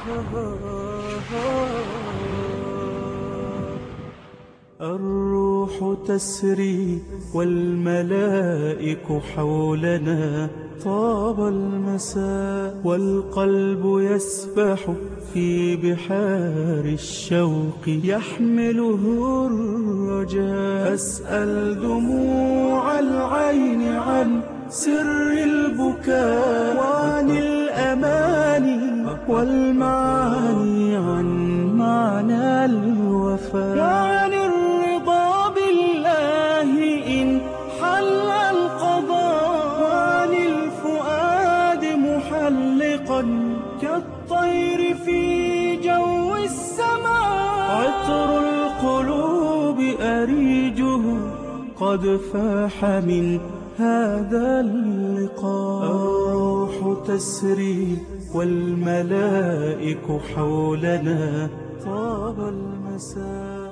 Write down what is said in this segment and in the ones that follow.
الروح تسري والملائك حولنا طاب المساء والقلب يسبح في بحار الشوق يحمله الرجاء أسأل دموع العين عن سر البكاء وعن الأماني والمعاني عن معنى الوفاء وعن الرضا بالله إن حل القضاء وعن الفؤاد محلقا كالطير في جو السماء عطر القلوب أريجه قد فاح من هذا اللقاء الروح تسري والملائك حولنا طاب المساء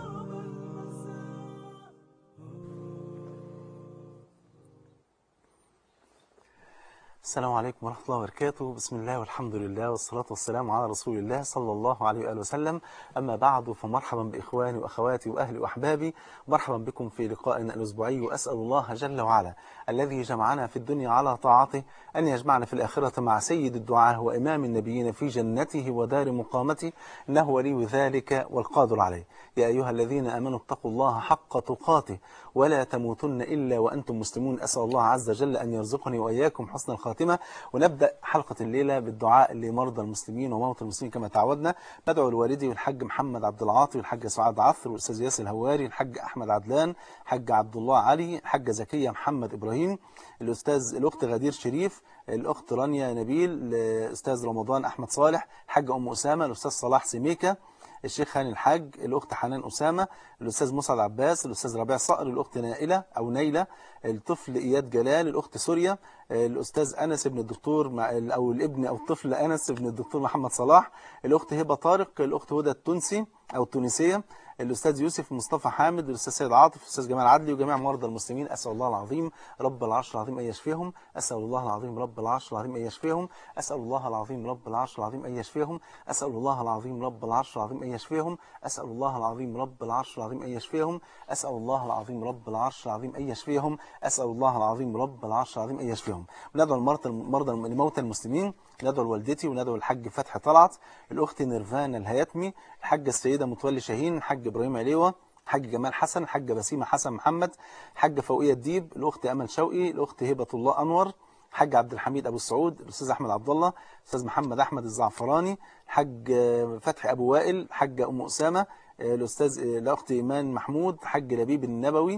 السلام عليكم ورحمة الله وبركاته بسم الله والحمد لله والصلاة والسلام على رسول الله صلى الله عليه وآله وسلم أما بعد فمرحبا بإخواني وأخواتي وأهلي وأحبابي مرحبا بكم في لقائنا الأسبوعي وأسأل الله جل وعلا الذي جمعنا في الدنيا على طاعته أن يجمعنا في الآخرة مع سيد الدعاة وإمام النبيين في جنته ودار مقامته إنه ولي ذلك والقادر عليه يا أيها الذين آمنوا اتقوا الله حق تقاته ولا تموتن إلا وأنتم مسلمون أسأل الله عز وجل أن يرزقني وإياكم حسن الخاتمة ونبدأ حلقة الليلة بالدعاء لمرضى المسلمين وموتى المسلمين كما تعودنا بدعو الوالدي والحاج محمد عبد العاطي والحاج سعاد عثر والأستاذ ياسر الهواري الحاج أحمد عدلان الحاج عبد الله علي الحاجة زكية محمد إبراهيم الأستاذ الأخت غدير شريف الأخت رانيا نبيل الأستاذ رمضان أحمد صالح الحاجة أم أسامة الأستاذ صلاح سميكة الشيخ هاني الحاج الأخت حنان أسامة الأستاذ مسعد عباس الأستاذ ربيع صقر الأخت نائلة أو نيلة الطفل إياد جلال الأخت سوريا الأستاذ أنس بن الدكتور مع أو الابن أو الطفل أنس بن الدكتور محمد صلاح الأخت هبة طارق الأخت هدى التونسي أو التونسية الأستاذ يوسف مصطفى حامد الأستاذ سيد عاطف الأستاذ جمال عدلي وجميع مرضى المسلمين أسأل الله العظيم رب العرش العظيم أن يشفيهم أسأل الله العظيم رب العرش العظيم أن يشفيهم أسأل الله العظيم رب العرش العظيم أن يشفيهم أسأل الله العظيم رب العرش العظيم أن يشفيهم أسأل الله العظيم رب العرش العظيم أن يشفيهم أسأل الله العظيم رب العرش العظيم أن يشفيهم أسأل الله العظيم رب العرش العظيم أن يشفيهم ندعو المرضى المرضى لموتى المسلمين ندعو لوالدتي وندعو الحاج فتحي طلعت الأخت نيرفانا الهيتمي الحاجة السيدة متولي شاهين الحاج إبراهيم عليوة الحاج جمال حسن الحاجة بسيمة حسن محمد الحاجة فوقية الديب الأخت أمل شوقي الأخت هبة الله أنور الحاج عبد الحميد أبو السعود الأستاذ أحمد عبد الله الأستاذ محمد أحمد الزعفراني الحاج فتحي أبو وائل الحاجة أم أسامة الأستاذ الأخت إيمان محمود الحاج لبيب النبوي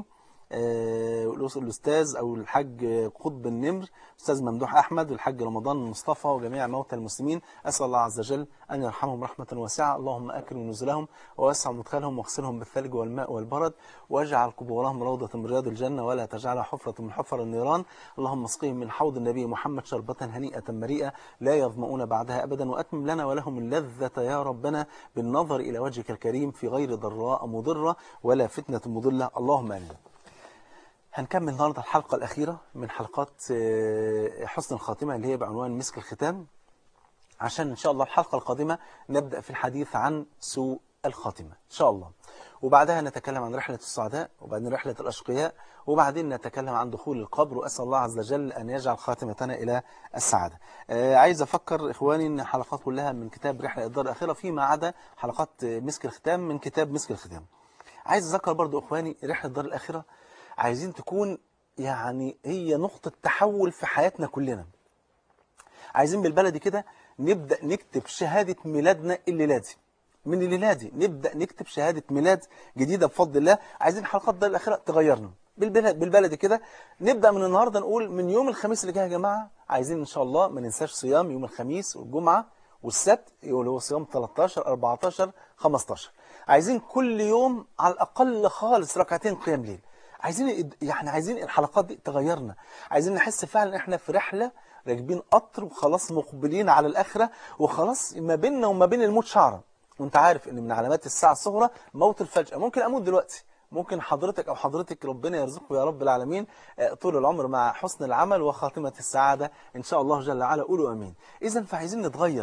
الأستاذ أو الحاج قطب النمر الأستاذ ممدوح أحمد والحاج رمضان مصطفى وجميع موتى المسلمين أسأل الله عز وجل أن يرحمهم رحمة واسعة اللهم أكرم نزلهم ووسع مدخلهم واغسلهم بالثلج والماء والبرد واجعل قبورهم روضة من رياض الجنة ولا تجعلها حفرة من حفر النيران اللهم اسقهم من حوض النبي محمد شربة هنيئة مريئة لا يظمؤون بعدها أبدا وأتمم لنا ولهم اللذة يا ربنا بالنظر إلى وجهك الكريم في غير ضراء مضرة ولا فتنة مضلة اللهم آمين هنكمل النهاردة الحلقة الأخيرة من حلقات حسن الخاتمة اللي هي بعنوان مسك الختام عشان إن شاء الله الحلقة القادمة نبدأ في الحديث عن سوء الخاتمة إن شاء الله وبعدها نتكلم عن رحلة السعداء وبعدين رحلة الأشقياء وبعدين نتكلم عن دخول القبر وأسأل الله عز وجل أن يجعل خاتمتنا إلى السعادة آه عايز أفكر إخواني أن حلقات كلها من كتاب رحلة الدار الأخيرة فيما عدا حلقات مسك الختام من كتاب مسك الختام عايز أذكر برضو إخواني رحلة الدار الأخيرة عايزين تكون يعني هي نقطة تحول في حياتنا كلنا عايزين بالبلدي كده نبدأ نكتب شهادة ميلادنا الليلة دي من الليلة دي نبدأ نكتب شهادة ميلاد جديدة بفضل الله عايزين حلقات الدار الأخيرة تغيرنا بالبلد بالبلدي كده نبدأ من النهاردة نقول من يوم الخميس اللي جاي يا جماعة عايزين إن شاء الله ما ننساش صيام يوم الخميس والجمعة والسبت اللي هو صيام 13 14 15 عايزين كل يوم على الأقل خالص ركعتين قيام ليل عايزين يعني عايزين الحلقات دي تغيرنا عايزين نحس فعلا احنا في رحلة راكبين قطر وخلاص مقبلين على الآخرة وخلاص ما بيننا وما بين الموت شعرة وانت عارف ان من علامات الساعة الصغرى موت الفجأة ممكن اموت دلوقتي ممكن حضرتك او حضرتك ربنا يرزقه يا رب العالمين طول العمر مع حسن العمل وخاتمة السعادة ان شاء الله جل وعلا قولوا امين اذا فعايزين نتغير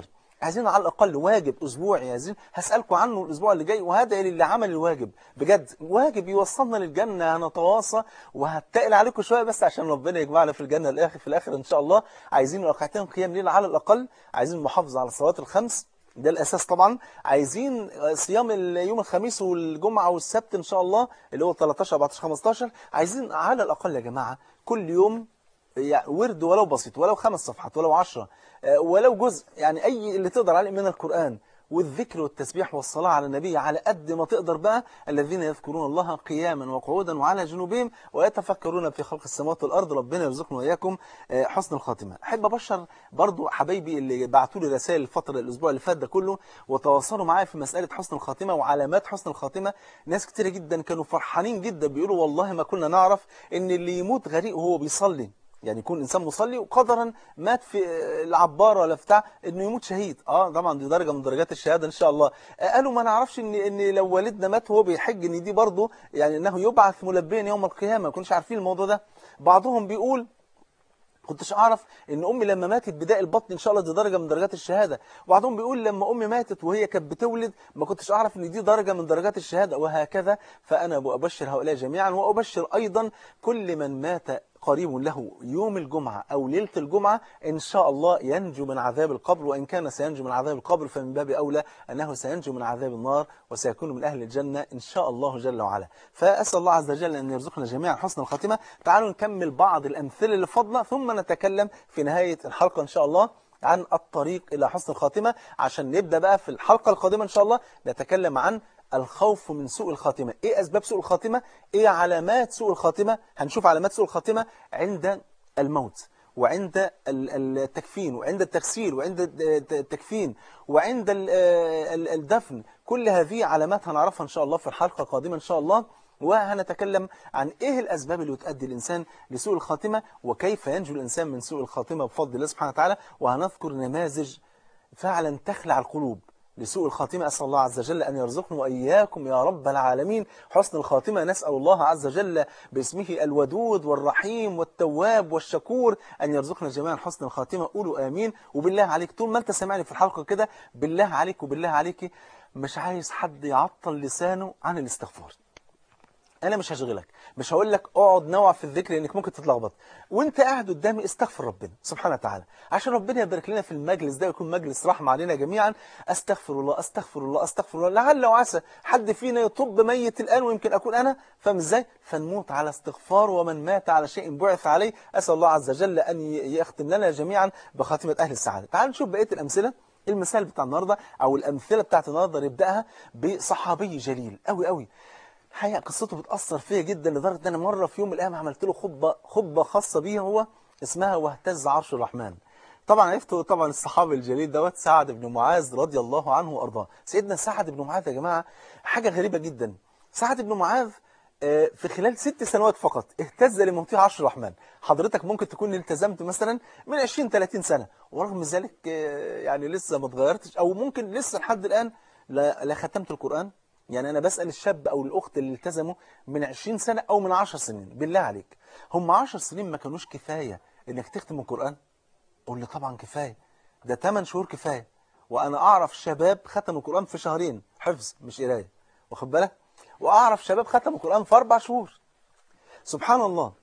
عايزين على الأقل واجب أسبوعي عايزين هسألكم عنه الأسبوع اللي جاي وهذا اللي عمل الواجب بجد واجب يوصلنا للجنة هنتواصى وهتقل عليكم شوية بس عشان ربنا يجمعنا في الجنة الآخر في الآخر إن شاء الله عايزين ركعتين قيام ليل على الأقل عايزين محافظة على الصلوات الخمس ده الأساس طبعا عايزين صيام يوم الخميس والجمعة والسبت إن شاء الله اللي هو 13 14 15 عايزين على الأقل يا جماعة كل يوم يعني ورد ولو بسيط ولو خمس صفحات ولو عشرة آه، ولو جزء يعني أي اللي تقدر عليه من القرآن والذكر والتسبيح والصلاة على النبي على قد ما تقدر بقى الذين يذكرون الله قياما وقعودا وعلى جنوبهم ويتفكرون في خلق السماوات والأرض ربنا يرزقنا وإياكم آه، حسن الخاتمة أحب أبشر برضو حبايبي اللي بعتوا لي رسائل الفترة الأسبوع اللي فات ده كله وتواصلوا معايا في مسألة حسن الخاتمة وعلامات حسن الخاتمة ناس كتير جدا كانوا فرحانين جدا بيقولوا والله ما كنا نعرف إن اللي يموت غريق وهو بيصلي يعني يكون إنسان مصلي وقدرا مات في العبارة ولا بتاع إنه يموت شهيد اه طبعا دي درجة من درجات الشهادة إن شاء الله آه، قالوا ما نعرفش إن إن لو والدنا مات وهو بيحج إن دي برضه يعني إنه يبعث ملبيا يوم القيامة ما كناش عارفين الموضوع ده بعضهم بيقول كنتش اعرف ان امي لما ماتت بداء البطن ان شاء الله دي درجه من درجات الشهاده وبعضهم بيقول لما امي ماتت وهي كانت بتولد ما كنتش اعرف ان دي درجه من درجات الشهاده وهكذا فانا ابشر هؤلاء جميعا وابشر ايضا كل من مات قريب له يوم الجمعة أو ليلة الجمعة إن شاء الله ينجو من عذاب القبر وإن كان سينجو من عذاب القبر فمن باب أولى أنه سينجو من عذاب النار وسيكون من أهل الجنة إن شاء الله جل وعلا فأسأل الله عز وجل أن يرزقنا جميعا حسن الخاتمة تعالوا نكمل بعض الأمثلة اللي فضلة ثم نتكلم في نهاية الحلقة إن شاء الله عن الطريق إلى حسن الخاتمة عشان نبدأ بقى في الحلقة القادمة إن شاء الله نتكلم عن الخوف من سوء الخاتمة إيه أسباب سوء الخاتمة إيه علامات سوء الخاتمة هنشوف علامات سوء الخاتمة عند الموت وعند ال- ال- التكفين وعند التغسيل وعند الت- التكفين وعند ال- ال- الدفن كل هذه علامات هنعرفها إن شاء الله في الحلقة القادمة إن شاء الله وهنتكلم عن إيه الأسباب اللي تؤدي الإنسان لسوء الخاتمة وكيف ينجو الإنسان من سوء الخاتمة بفضل الله سبحانه وتعالى وهنذكر نماذج فعلا تخلع القلوب لسوء الخاتمة أسأل الله عز وجل أن يرزقنا وإياكم يا رب العالمين حسن الخاتمة نسأل الله عز وجل باسمه الودود والرحيم والتواب والشكور أن يرزقنا جميعا حسن الخاتمة قولوا آمين وبالله عليك طول ما أنت سامعني في الحلقة كده بالله عليك وبالله عليك مش عايز حد يعطل لسانه عن الاستغفار انا مش هشغلك مش هقول لك اقعد نوع في الذكر لانك ممكن تتلخبط وانت قاعد قدامي استغفر ربنا سبحانه وتعالى عشان ربنا يبارك لنا في المجلس ده ويكون مجلس رحمه علينا جميعا استغفر الله استغفر الله استغفر الله لعل وعسى حد فينا يطب ميت الان ويمكن اكون انا فاهم ازاي فنموت على استغفار ومن مات على شيء بعث عليه اسال الله عز وجل ان ي- يختم لنا جميعا بخاتمه اهل السعاده تعالوا نشوف بقيه الامثله المثال بتاع النهارده او الامثله بتاعت النهارده نبداها بصحابي جليل قوي قوي الحقيقه قصته بتاثر فيا جدا لدرجه ان انا مره في يوم من الايام عملت له خطبه خطبه خاصه بيه هو اسمها واهتز عرش الرحمن طبعا عرفته طبعا الصحابي الجليل دوت سعد بن معاذ رضي الله عنه وارضاه سيدنا سعد بن معاذ يا جماعه حاجه غريبه جدا سعد بن معاذ آه، في خلال ست سنوات فقط اهتز لموتيه عرش الرحمن حضرتك ممكن تكون التزمت مثلا من 20 30 سنه ورغم ذلك آه، يعني لسه ما اتغيرتش او ممكن لسه لحد الان لا لا ختمت القران يعني أنا بسأل الشاب أو الأخت اللي التزموا من 20 سنة أو من 10 سنين بالله عليك هم 10 سنين ما كانوش كفاية إنك تختم القرآن قول لي طبعا كفاية ده 8 شهور كفاية وأنا أعرف شباب ختموا القرآن في شهرين حفظ مش قراية واخد بالك وأعرف شباب ختموا القرآن في أربع شهور سبحان الله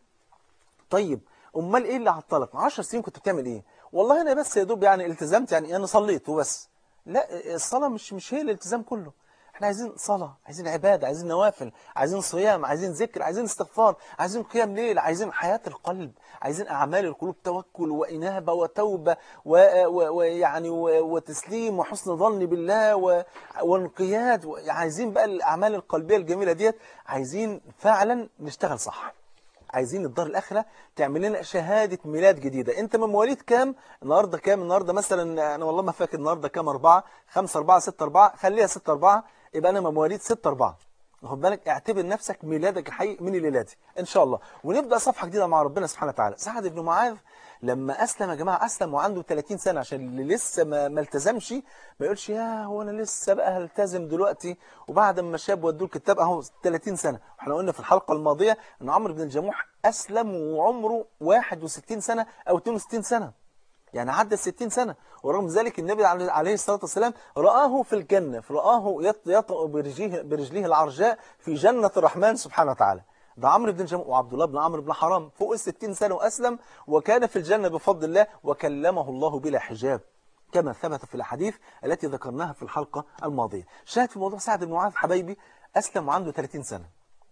طيب امال ايه اللي عطلك 10 سنين كنت بتعمل ايه والله انا بس يا دوب يعني التزمت يعني انا صليت وبس لا الصلاه مش مش هي الالتزام كله احنا عايزين صلاه عايزين عباده عايزين نوافل عايزين صيام عايزين ذكر عايزين استغفار عايزين قيام ليل عايزين حياه القلب عايزين اعمال القلوب توكل وانابه وتوبه و- و- ويعني و- وتسليم وحسن ظن بالله و- وانقياد و- عايزين بقى الاعمال القلبيه الجميله ديت عايزين فعلا نشتغل صح عايزين الدار الآخرة تعمل لنا شهادة ميلاد جديدة انت من مواليد كام النهاردة كام النهاردة مثلا انا والله ما فاكر النهاردة كام أربعة خمسة أربعة ستة أربعة خليها ستة أربعة يبقى أنا من مواليد ستة أربعة واخد بالك اعتبر نفسك ميلادك الحقيقي من الليلة دي ان شاء الله ونبدأ صفحة جديدة مع ربنا سبحانه وتعالى سعد بن معاذ لما أسلم يا جماعة أسلم وعنده 30 سنة عشان اللي لسه ما, ما التزمش ما يقولش يا هو أنا لسه بقى هلتزم دلوقتي وبعد ما شاب ودوه الكتاب أهو 30 سنة احنا قلنا في الحلقة الماضية أن عمرو بن الجموح أسلم وعمره 61 سنة أو 62 سنة يعني عدى 60 سنة ورغم ذلك النبي عليه عليه الصلاة والسلام رآه في الجنة رآه يط- يطأ برجليه, برجليه العرجاء في جنة الرحمن سبحانه وتعالى ده عمرو بن جمع وعبد الله بن عمرو بن حرام فوق ال 60 سنة وأسلم وكان في الجنة بفضل الله وكلمه الله بلا حجاب كما ثبت في الأحاديث التي ذكرناها في الحلقة الماضية شاهد في موضوع سعد بن معاذ حبايبي أسلم وعنده 30 سنة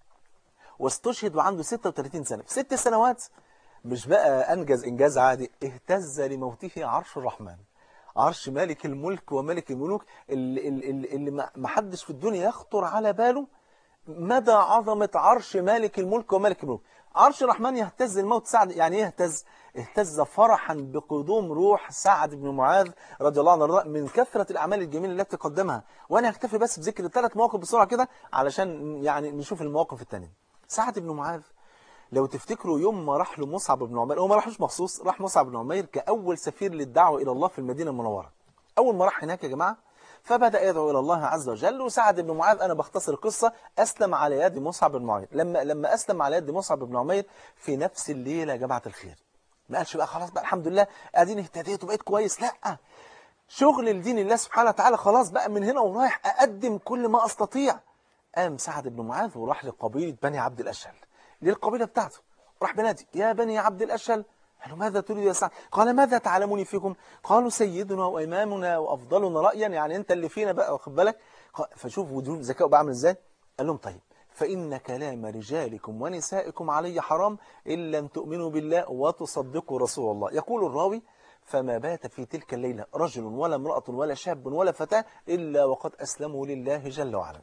واستشهد وعنده 36 سنة في ست سنوات مش بقى أنجز إنجاز عادي اهتز لموته عرش الرحمن عرش مالك الملك وملك الملوك اللي, اللي, اللي ما ما حدش في الدنيا يخطر على باله مدى عظمة عرش مالك الملك وملك الملوك عرش الرحمن يهتز الموت سعد يعني ايه يهتز اهتز فرحا بقدوم روح سعد بن معاذ رضي الله عنه وارضاه من كثرة الأعمال الجميلة التي قدمها وأنا هكتفي بس بذكر ثلاث مواقف بسرعة كده علشان يعني نشوف المواقف الثانية سعد بن معاذ لو تفتكروا يوم ما راح له مصعب بن عمير هو ما راحش مخصوص راح مصعب بن عمير كأول سفير للدعوة إلى الله في المدينة المنورة أول ما راح هناك يا جماعة فبدأ يدعو إلى الله عز وجل وسعد بن معاذ أنا بختصر القصة أسلم على يد مصعب بن عمير لما لما أسلم على يد مصعب بن عمير في نفس الليلة يا جماعة الخير ما قالش بقى خلاص بقى الحمد لله اديني اهتديت وبقيت كويس لا شغل لدين الله سبحانه وتعالى خلاص بقى من هنا ورايح أقدم كل ما أستطيع قام سعد بن معاذ وراح لقبيلة بني عبد الأشهل للقبيلة بتاعته راح بنادي يا بني عبد الأشهل قالوا ماذا تريد يا سعد قال ماذا تعلمني فيكم قالوا سيدنا وإمامنا وأفضلنا رأيا يعني أنت اللي فينا بقى واخد بالك قال- فشوف وجود ذكاء بعمل إزاي قال لهم طيب فإن كلام رجالكم ونسائكم علي حرام إن لم تؤمنوا بالله وتصدقوا رسول الله يقول الراوي فما بات في تلك الليلة رجل ولا امرأة ولا شاب ولا فتاة إلا وقد أسلموا لله جل وعلا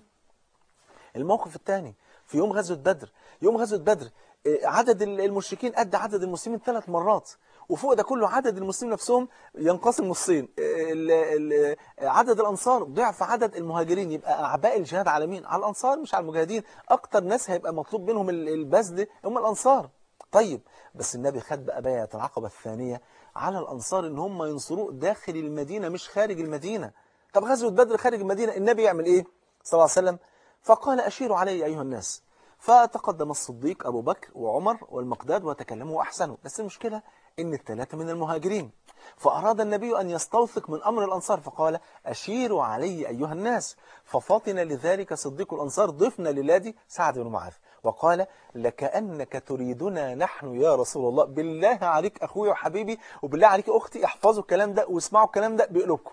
الموقف الثاني في يوم غزوة بدر يوم غزوة بدر آه، عدد المشركين قد عدد المسلمين ثلاث مرات وفوق ده كله عدد المسلمين نفسهم ينقسم نصين آه، ال- ال- آه، عدد الأنصار ضعف عدد المهاجرين يبقى أعباء الجهاد على مين؟ على الأنصار مش على المجاهدين أكتر ناس هيبقى مطلوب منهم ال- البذل هم الأنصار طيب بس النبي خد بقى بيعة العقبة الثانية على الأنصار إن هم ينصروه داخل المدينة مش خارج المدينة طب غزوة بدر خارج المدينة النبي يعمل إيه؟ صلى الله عليه وسلم فقال أشيروا علي أيها الناس فتقدم الصديق أبو بكر وعمر والمقداد وتكلموا وأحسنوا بس المشكلة إن الثلاثة من المهاجرين فأراد النبي أن يستوثق من أمر الأنصار فقال أشيروا علي أيها الناس ففطن لذلك صديق الأنصار ضفنا للادي سعد بن معاذ وقال لكأنك تريدنا نحن يا رسول الله بالله عليك أخوي وحبيبي وبالله عليك أختي احفظوا الكلام ده واسمعوا الكلام ده بقلوبكم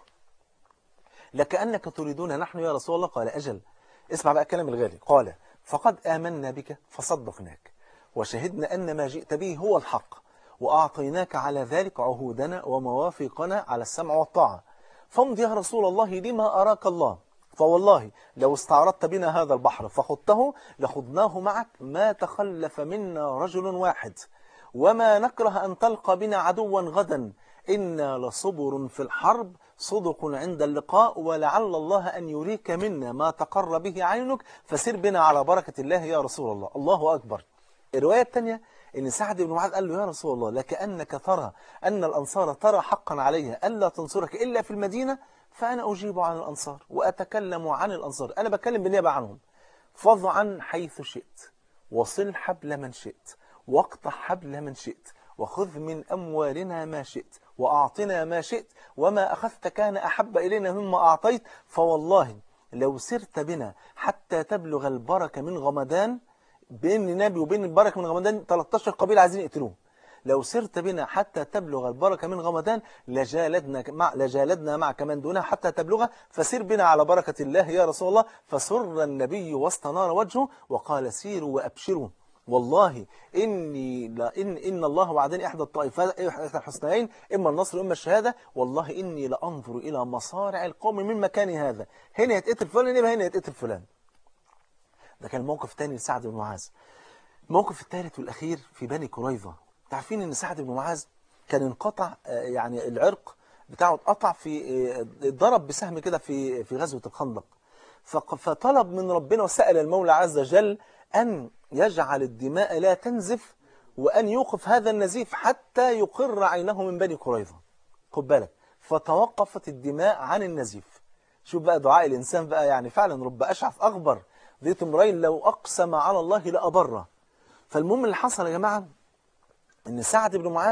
لكأنك تريدون نحن يا رسول الله قال أجل اسمع بقى الكلام الغالي قال فقد آمنا بك فصدقناك وشهدنا أن ما جئت به هو الحق وأعطيناك على ذلك عهودنا ومواثيقنا على السمع والطاعة فامض يا رسول الله لما أراك الله فوالله لو استعرضت بنا هذا البحر فخضته لخضناه معك ما تخلف منا رجل واحد وما نكره أن تلقى بنا عدوا غدا إنا لصبر في الحرب صدق عند اللقاء ولعل الله أن يريك منا ما تقر به عينك فسر بنا على بركة الله يا رسول الله الله أكبر الرواية الثانية إن سعد بن معاذ قال له يا رسول الله لكأنك ترى أن الأنصار ترى حقا عليها ألا تنصرك إلا في المدينة فأنا أجيب عن الأنصار وأتكلم عن الأنصار أنا بتكلم بالنيابة عنهم فضعا حيث شئت وصل حبل من شئت واقطع حبل من شئت وخذ من أموالنا ما شئت وأعطنا ما شئت وما أخذت كان أحب إلينا مما أعطيت فوالله لو سرت بنا حتى تبلغ البركة من غمدان بين النبي وبين البركة من غمدان 13 قبيلة عايزين يقتلوه لو سرت بنا حتى تبلغ البركة من غمدان لجالدنا مع لجالدنا معك من دونها حتى تبلغها فسر بنا على بركة الله يا رسول الله فسر النبي واستنار وجهه وقال سيروا وأبشروا والله إني لا إن إن الله وعدني إحدى الطائفات إحدى الحسنيين إما النصر وإما الشهادة والله إني لأنظر إلى مصارع القوم من مكان هذا هنا يتقتل فلان يبقى هنا يتقتل فلان ده كان موقف تاني لسعد بن معاذ الموقف الثالث والأخير في بني قريظة تعرفين ان سعد بن معاذ كان انقطع آه، يعني العرق بتاعه اتقطع في آه، اتضرب بسهم كده في في غزوة الخندق فق- فطلب من ربنا وسأل المولى عز وجل أن يجعل الدماء لا تنزف وأن يوقف هذا النزيف حتى يقر عينه من بني قريظة خد بالك فتوقفت الدماء عن النزيف شوف بقى دعاء الإنسان بقى يعني فعلا رب أشعث أغبر ذي امرين لو أقسم على الله لأبره فالمهم اللي حصل يا جماعة ان سعد بن معاذ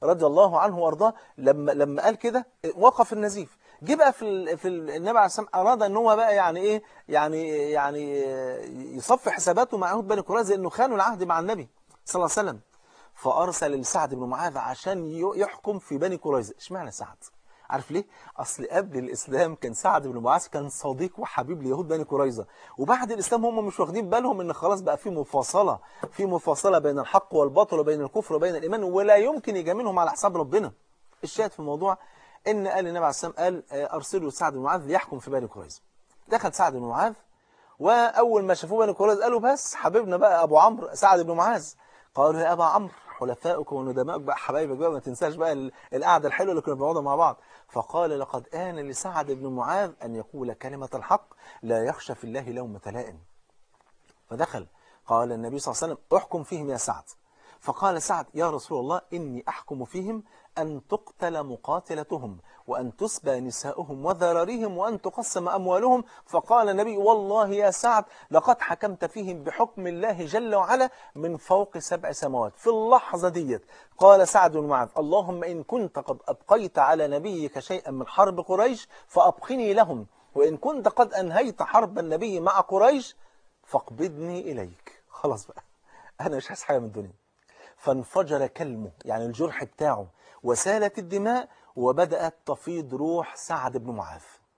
رضي الله عنه وارضاه لما لما قال كده وقف النزيف جه بقى في ال... في ال... النبي عليه الصلاه والسلام اراد ان هو بقى يعني ايه يعني يعني يصفي حساباته مع يهود بني قريظه لانه خانوا العهد مع النبي صلى الله عليه وسلم فارسل لسعد بن معاذ عشان ي- يحكم في بني قريظه اشمعنى سعد عارف ليه اصل قبل الاسلام كان سعد بن معاذ كان صديق وحبيب ليهود بني قريظه وبعد الاسلام هم مش واخدين بالهم ان خلاص بقى في مفاصله في مفاصله بين الحق والباطل وبين الكفر وبين الايمان ولا يمكن يجاملهم على حساب ربنا الشاهد في الموضوع ان قال النبي عليه الصلاه والسلام قال آه، ارسلوا سعد بن معاذ ليحكم في بني قريظه دخل سعد بن معاذ واول ما شافوه بني قريظه قالوا بس حبيبنا بقى ابو عمرو سعد بن معاذ قالوا يا ابا عمرو حلفائك وندمائك بقى حبايبك بقى ما تنساش بقى ال- القعده الحلوه اللي كنا بنقعدها مع بعض فقال لقد آن لسعد بن معاذ أن يقول كلمة الحق لا يخشى في الله لومة لائم فدخل قال النبي صلى الله عليه وسلم احكم فيهم يا سعد فقال سعد يا رسول الله إني أحكم فيهم أن تقتل مقاتلتهم وأن تسبى نساؤهم وذراريهم وأن تقسم أموالهم فقال النبي والله يا سعد لقد حكمت فيهم بحكم الله جل وعلا من فوق سبع سماوات في اللحظة ديت قال سعد بن معاذ اللهم إن كنت قد أبقيت على نبيك شيئا من حرب قريش فأبقني لهم وإن كنت قد أنهيت حرب النبي مع قريش فاقبضني إليك خلاص بقى أنا مش عايز حاجة من الدنيا فانفجر كلمه يعني الجرح بتاعه وسالت الدماء وبدأت تفيض روح سعد بن معاذ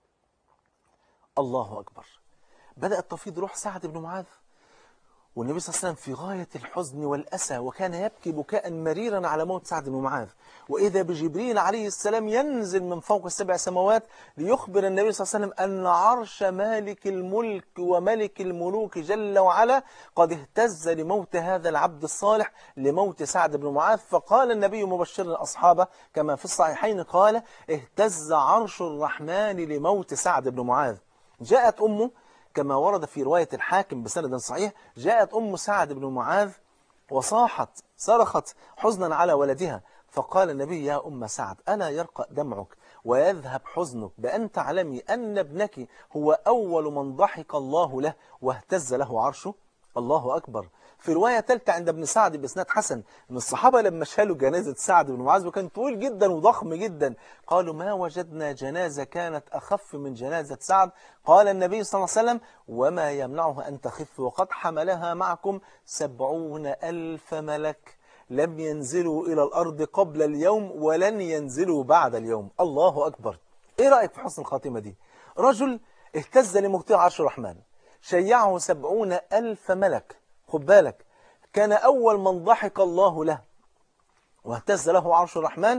الله أكبر بدأت تفيض روح سعد بن معاذ والنبي صلى الله عليه وسلم في غاية الحزن والأسى وكان يبكي بكاء مريرا على موت سعد بن معاذ وإذا بجبريل عليه السلام ينزل من فوق السبع سماوات ليخبر النبي صلى الله عليه وسلم أن عرش مالك الملك وملك الملوك جل وعلا قد اهتز لموت هذا العبد الصالح لموت سعد بن معاذ فقال النبي مبشرا أصحابه كما في الصحيحين قال اهتز عرش الرحمن لموت سعد بن معاذ جاءت أمه كما ورد في رواية الحاكم بسند صحيح جاءت أم سعد بن معاذ وصاحت صرخت حزنا على ولدها فقال النبي يا أم سعد ألا يرقى دمعك ويذهب حزنك بأن تعلمي أن ابنك هو أول من ضحك الله له واهتز له عرشه الله أكبر في رواية ثالثة عند ابن سعد بإسناد حسن ان الصحابة لما شالوا جنازة سعد بن معاذ وكان طويل جدا وضخم جدا قالوا ما وجدنا جنازة كانت أخف من جنازة سعد قال النبي صلى الله عليه وسلم وما يمنعه أن تخف وقد حملها معكم سبعون ألف ملك لم ينزلوا إلى الأرض قبل اليوم ولن ينزلوا بعد اليوم الله أكبر إيه رأيك في حسن الخاتمة دي رجل اهتز لموتع عرش الرحمن شيعه سبعون ألف ملك خد بالك كان أول من ضحك الله له واهتز له عرش الرحمن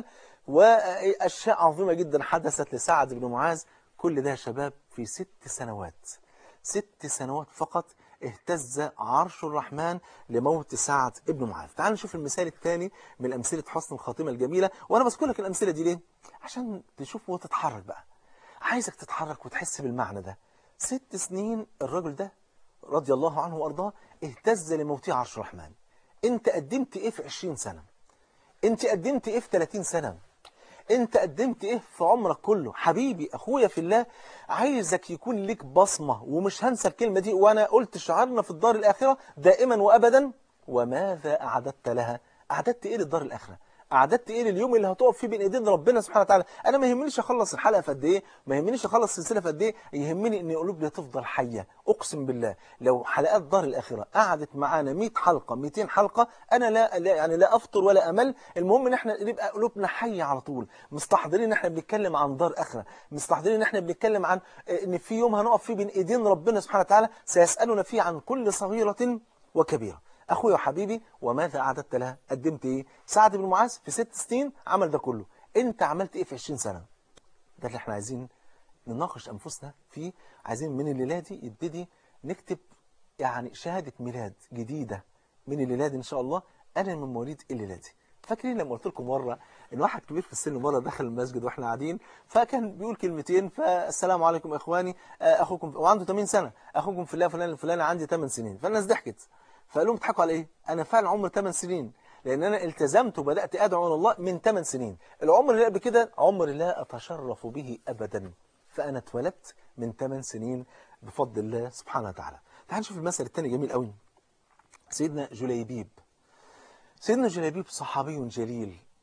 وأشياء عظيمة جدا حدثت لسعد بن معاذ كل ده يا شباب في ست سنوات ست سنوات فقط اهتز عرش الرحمن لموت سعد بن معاذ تعال نشوف المثال الثاني من أمثلة حسن الخاتمة الجميلة وأنا بذكر لك الأمثلة دي ليه؟ عشان تشوف وتتحرك بقى عايزك تتحرك وتحس بالمعنى ده ست سنين الرجل ده رضي الله عنه وأرضاه اهتز لموت عرش الرحمن انت قدمت ايه في 20 سنة انت قدمت ايه في 30 سنة انت قدمت ايه في عمرك كله حبيبي اخويا في الله عايزك يكون لك بصمة ومش هنسى الكلمة دي وانا قلت شعارنا في الدار الاخرة دائما وابدا وماذا اعددت لها اعددت ايه للدار الاخرة اعددت ايه لليوم اللي هتقف فيه بين ايدين ربنا سبحانه وتعالى انا ما يهمنيش اخلص الحلقه في قد ايه ما يهمنيش اخلص السلسله في قد ايه يهمني ان قلوبنا تفضل حيه اقسم بالله لو حلقات دار الاخره قعدت معانا 100 حلقه 200 حلقه انا لا, لا يعني لا افطر ولا امل المهم ان احنا نبقى قلوبنا حيه على طول مستحضرين ان احنا بنتكلم عن دار اخره مستحضرين ان احنا بنتكلم عن ان في يوم هنقف فيه بين ايدين ربنا سبحانه وتعالى سيسالنا فيه عن كل صغيره وكبيره اخويا وحبيبي وماذا اعددت لها قدمت ايه سعد بن معاذ في ست سنين عمل ده كله انت عملت ايه في 20 سنه ده اللي احنا عايزين نناقش انفسنا فيه عايزين من الليله دي يبتدي نكتب يعني شهاده ميلاد جديده من الليله دي ان شاء الله انا من مواليد الليله دي فاكرين لما قلت لكم مره ان واحد كبير في السن مره دخل المسجد واحنا قاعدين فكان بيقول كلمتين فالسلام عليكم اخواني اخوكم وعنده 8 سنه اخوكم في الله فلان الفلاني عندي 8 سنين فالناس ضحكت فقال لهم بتضحكوا على ايه انا فعلا عمري 8 سنين لان انا التزمت وبدات ادعو الى الله من 8 سنين العمر اللي قبل كده عمر لا اتشرف به ابدا فانا اتولدت من 8 سنين بفضل الله سبحانه وتعالى تعال نشوف المثل الثاني جميل قوي سيدنا جليبيب سيدنا جليبيب صحابي جليل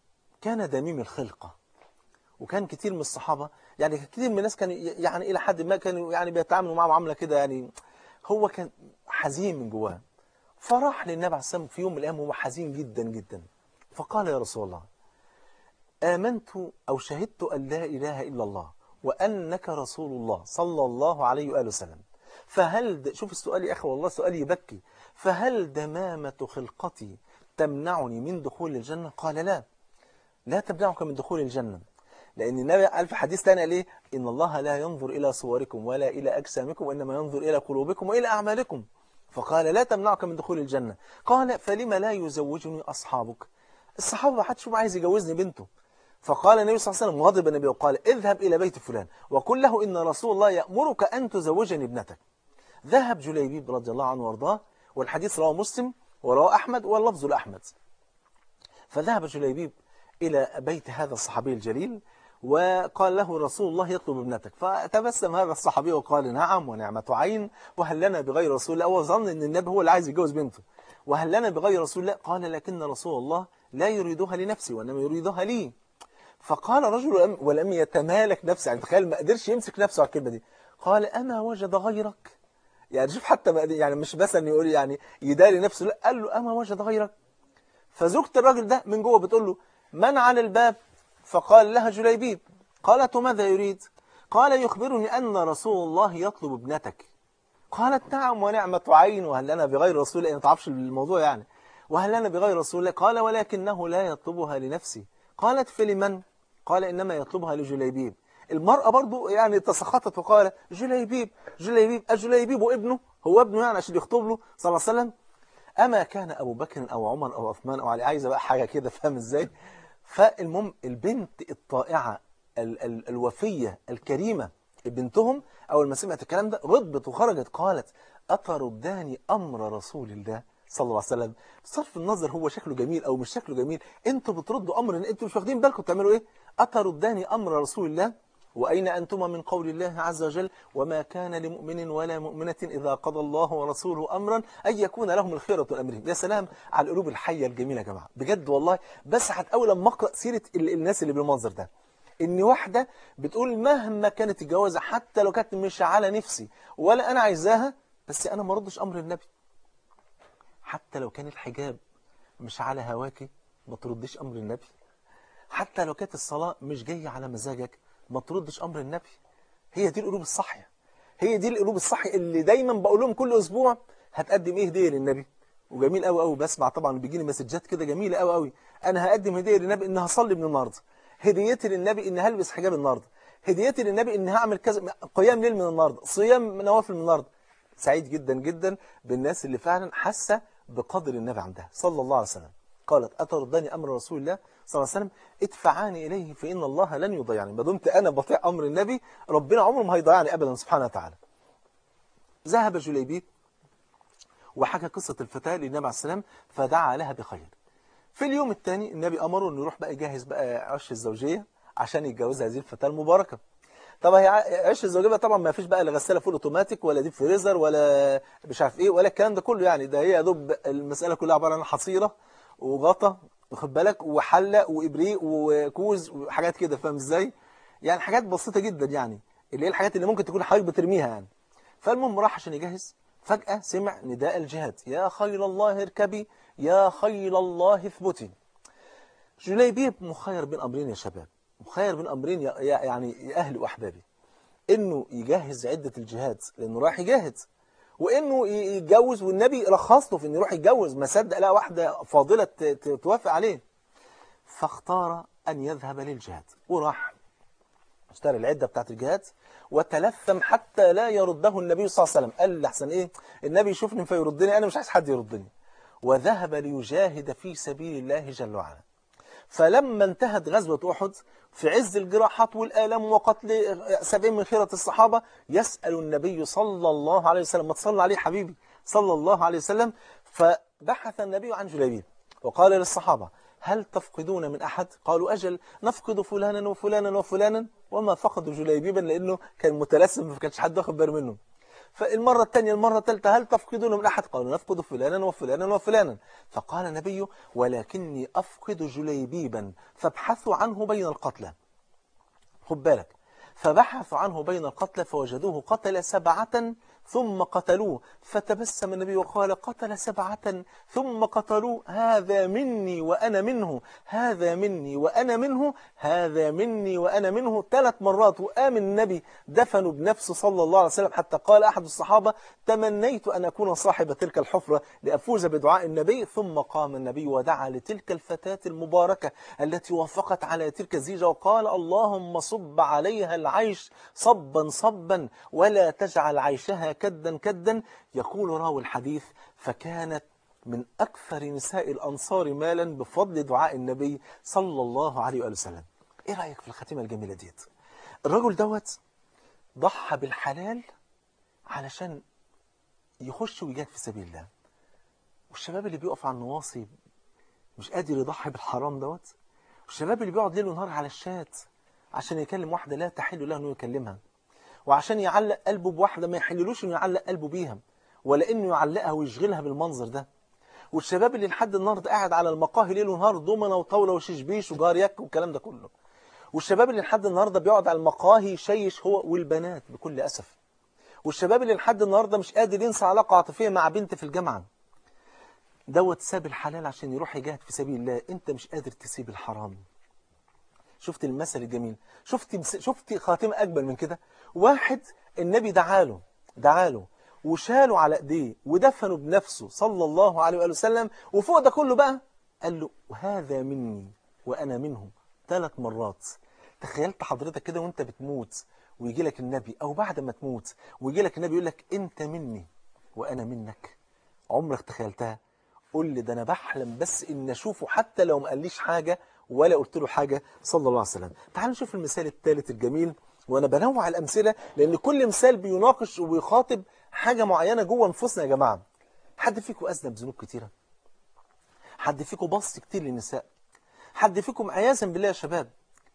كان دميم الخلقة وكان كتير من الصحابة يعني كتير من الناس كانوا يعني إلى حد ما كانوا يعني بيتعاملوا معه معاملة كده يعني هو كان حزين من جواه فراح للنبي عليه السلام في يوم من الأيام وهو حزين جدا جدا فقال يا رسول الله آمنت أو شهدت أن لا إله إلا الله وأنك رسول الله صلى الله عليه وآله وسلم فهل د... شوف السؤال يا أخي والله سؤال يبكي فهل دمامة خلقتي تمنعني من دخول الجنة قال لا لا تمنعك من دخول الجنة لأن النبي قال في حديث ثاني قال إيه إن الله لا ينظر إلى صوركم ولا إلى أجسامكم وإنما ينظر إلى قلوبكم وإلى أعمالكم فقال لا تمنعك من دخول الجنة قال فلما لا يزوجني أصحابك الصحابة ما حدش عايز يجوزني بنته فقال النبي صلى الله عليه وسلم غضب النبي وقال اذهب إلى بيت فلان وقل له إن رسول الله يأمرك أن تزوجني ابنتك ذهب جليبيب رضي الله عنه وارضاه والحديث رواه مسلم ورواه أحمد واللفظ لأحمد فذهب جليبيب إلى بيت هذا الصحابي الجليل وقال له رسول الله يطلب ابنتك فتبسم هذا الصحابي وقال نعم ونعمة عين وهل لنا بغير رسول الله هو ظن ان النبي هو اللي عايز يتجوز بنته وهل لنا بغير رسول الله قال لكن رسول الله لا يريدها لنفسي وانما يريدها لي فقال رجل ولم يتمالك نفسه يعني تخيل ما قدرش يمسك نفسه على الكلمه دي قال اما وجد غيرك يعني شوف حتى ما يعني مش بس ان يقول يعني يداري نفسه لا قال له اما وجد غيرك فزوجة الراجل ده من جوه بتقول له من على الباب فقال لها جليبيب قالت ماذا يريد قال يخبرني أن رسول الله يطلب ابنتك قالت نعم ونعمة عين وهل لنا بغير رسول الله ما تعرفش الموضوع يعني وهل لنا بغير رسول الله قال ولكنه لا يطلبها لنفسي قالت فلمن قال إنما يطلبها لجليبيب المرأة برضو يعني تسخطت وقال جليبيب جليبيب أجليبيب وابنه هو ابنه يعني عشان يخطب له صلى الله عليه وسلم أما كان أبو بكر أو عمر أو عثمان أو علي عايزة بقى حاجة كده فاهم إزاي فالمهم البنت الطائعة ال ال الوفية الكريمة بنتهم أول ما سمعت الكلام ده غضبت وخرجت قالت أترداني أمر رسول الله صلى الله عليه وسلم صرف النظر هو شكله جميل أو مش شكله جميل انتوا بتردوا أمر إن انتوا مش واخدين بالكم بتعملوا إيه أترداني أمر رسول الله وأين أنتما من قول الله عز وجل وما كان لمؤمن ولا مؤمنة إذا قضى الله ورسوله أمرا أن يكون لهم الخيرة الأمرهم يا سلام على القلوب الحية الجميلة يا جماعة بجد والله بس أول لما أقرأ سيرة الناس اللي بالمنظر ده إن واحدة بتقول مهما كانت الجوازة حتى لو كانت مش على نفسي ولا أنا عايزاها بس أنا ما ردش أمر النبي حتى لو كان الحجاب مش على هواكي ما تردش أمر النبي حتى لو كانت الصلاة مش جاية على مزاجك ما تردش أمر النبي هي دي القلوب الصحية هي دي القلوب الصحية اللي دايما بقول لهم كل أسبوع هتقدم إيه هدية للنبي وجميل قوي قوي بسمع طبعا بيجيني مسجات كده جميلة قوي قوي أنا هقدم هدية للنبي إن هصلي من النهارده هديتي للنبي إن هلبس حجاب النهارده هديتي للنبي إن هعمل كذا قيام ليل من النهارده صيام نوافل من النهارده سعيد جدا جدا بالناس اللي فعلا حاسة بقدر النبي عندها صلى الله عليه وسلم قالت أتردني أمر رسول الله صلى الله عليه وسلم ادفعاني إليه فإن الله لن يضيعني ما دمت أنا بطيع أمر النبي ربنا عمره ما هيضيعني أبدا سبحانه وتعالى ذهب جليبيب وحكى قصة الفتاة للنبي عليه السلام فدعا لها بخير في اليوم الثاني النبي أمره أنه يروح بقى يجهز بقى عش الزوجية عشان يتجوز هذه الفتاة المباركة طبعا هي عش الزوجية بقى طبعا ما فيش بقى لا غسالة فول اوتوماتيك ولا ديب فريزر ولا مش عارف ايه ولا الكلام ده كله يعني ده هي يا دوب المسألة كلها عبارة عن حصيرة وغطا واخد بالك وحلة وإبريق وكوز وحاجات كده فاهم ازاي يعني حاجات بسيطة جدا يعني اللي هي الحاجات اللي ممكن تكون حضرتك بترميها يعني فالمهم راح عشان يجهز فجأة سمع نداء الجهاد يا خيل الله اركبي يا خيل الله اثبتي جليبيب مخير بين أمرين يا شباب مخير بين أمرين يا يعني يا أهلي وأحبابي إنه يجهز عدة الجهاد لأنه راح يجاهد وإنه يتجوز والنبي رخص له في إنه يروح يتجوز ما صدق لا واحدة فاضلة توافق عليه فاختار أن يذهب للجهاد وراح اشترى العدة بتاعت الجهاد وتلثم حتى لا يرده النبي صلى الله عليه وسلم قال لحسن إيه النبي يشوفني فيردني أنا مش عايز حد يردني وذهب ليجاهد في سبيل الله جل وعلا فلما انتهت غزوة أحد في عز الجراحات والآلام وقتل سبعين من خيرة الصحابة يسأل النبي صلى الله عليه وسلم ما تصلى عليه حبيبي صلى الله عليه وسلم فبحث النبي عن جليبيب وقال للصحابة هل تفقدون من أحد قالوا أجل نفقد فلانا وفلانا وفلانا وما فقدوا جليبيبا لأنه كان متلسم ما كانش حد واخد باله منه فالمرة الثانية المرة الثالثة هل تفقدون من أحد قالوا نفقد فلانا وفلانا وفلانا فقال النبي ولكني أفقد جليبيبا فابحثوا عنه بين القتلى خد بالك فبحثوا عنه بين القتلى فوجدوه قتل سبعة ثم قتلوه فتبسم النبي وقال قتل سبعة ثم قتلوه هذا مني وأنا منه هذا مني وأنا منه هذا مني وأنا منه ثلاث مرات وقام النبي دفنوا بنفسه صلى الله عليه وسلم حتى قال أحد الصحابة تمنيت أن أكون صاحب تلك الحفرة لأفوز بدعاء النبي ثم قام النبي ودعا لتلك الفتاة المباركة التي وافقت على تلك الزيجة وقال اللهم صب عليها العيش صبا صبا ولا تجعل عيشها كدا كدا يقول راوي الحديث فكانت من أكثر نساء الأنصار مالا بفضل دعاء النبي صلى الله عليه وآله وسلم إيه رأيك في الختيمة الجميلة ديت الرجل دوت ضحى بالحلال علشان يخش ويجاهد في سبيل الله والشباب اللي بيقف على النواصي مش قادر يضحي بالحرام دوت والشباب اللي بيقعد ليل ونهار على الشات عشان يكلم واحدة لا تحل له انه يكلمها وعشان يعلق قلبه بواحدة ما يحللوش انه يعلق قلبه بيها ولا انه يعلقها ويشغلها بالمنظر ده والشباب اللي لحد النهارده قاعد على المقاهي ليل ونهار دومنه وطاوله وشيشبيش وجار يك والكلام ده كله والشباب اللي لحد النهارده بيقعد على المقاهي يشيش هو والبنات بكل اسف والشباب اللي لحد النهارده مش قادر ينسى علاقه عاطفيه مع بنت في الجامعه دوت ساب الحلال عشان يروح يجاهد في سبيل الله انت مش قادر تسيب الحرام شفت المثل الجميل شفت مس... شفت خاتمه اجمل من كده واحد النبي دعاله دعاله وشاله على ايديه ودفنه بنفسه صلى الله عليه واله وسلم وفوق ده كله بقى قال له وهذا مني وانا منه ثلاث مرات تخيلت حضرتك كده وانت بتموت ويجي لك النبي او بعد ما تموت ويجي لك النبي يقول لك انت مني وانا منك عمرك تخيلتها قول لي ده انا بحلم بس ان اشوفه حتى لو ما قاليش حاجه ولا قلت له حاجه صلى الله عليه وسلم تعال نشوف المثال الثالث الجميل وانا بنوع الامثله لان كل مثال بيناقش وبيخاطب حاجه معينه جوه نفوسنا يا جماعه حد فيكم اذنب ذنوب كتيره حد فيكم بص كتير للنساء حد فيكم عياذا بالله يا شباب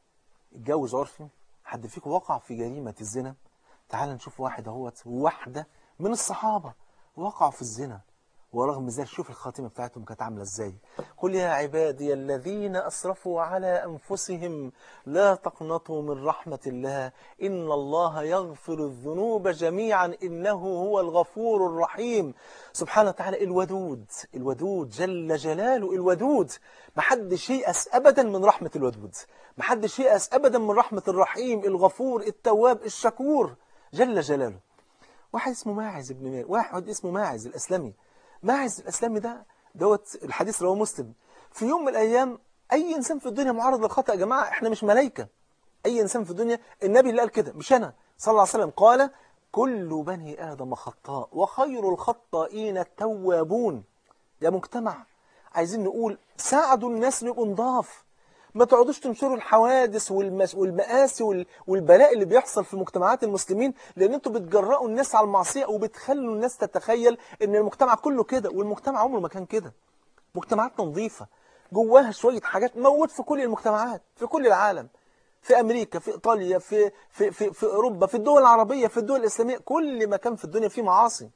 اتجوز عرفي حد فيكم وقع في جريمه الزنا تعال نشوف واحد اهوت واحده من الصحابه وقعوا في الزنا ورغم ذلك شوف الخاتمة بتاعتهم كانت عاملة ازاي قل يا عبادي الذين أسرفوا على أنفسهم لا تقنطوا من رحمة الله إن الله يغفر الذنوب جميعا إنه هو الغفور الرحيم سبحانه وتعالى الودود الودود جل جلاله الودود محدش ييأس أبدا من رحمة الودود محدش ييأس أبدا من رحمة الرحيم الغفور التواب الشكور جل جلاله واحد اسمه ماعز ابن مالك واحد اسمه ماعز الأسلمي ماعز الأسلامي ده دوت الحديث رواه مسلم في يوم من الأيام أي إنسان في الدنيا معرض للخطأ يا جماعة إحنا مش ملايكة أي إنسان في الدنيا النبي اللي قال كده مش أنا صلى الله عليه وسلم قال كل بني آدم خطاء وخير الخطائين التوابون يا مجتمع عايزين نقول ساعدوا الناس يبقوا نضاف ما تقعدوش تنشروا الحوادث والمس... والمآسي وال... والبلاء اللي بيحصل في مجتمعات المسلمين لان انتوا بتجرأوا الناس على المعصية وبتخلوا الناس تتخيل ان المجتمع كله كده والمجتمع عمره ما كان كده مجتمعاتنا نظيفة جواها شوية حاجات موجود في كل المجتمعات في كل العالم في امريكا في ايطاليا في في في, في اوروبا في الدول العربية في الدول الاسلامية كل مكان في الدنيا فيه معاصي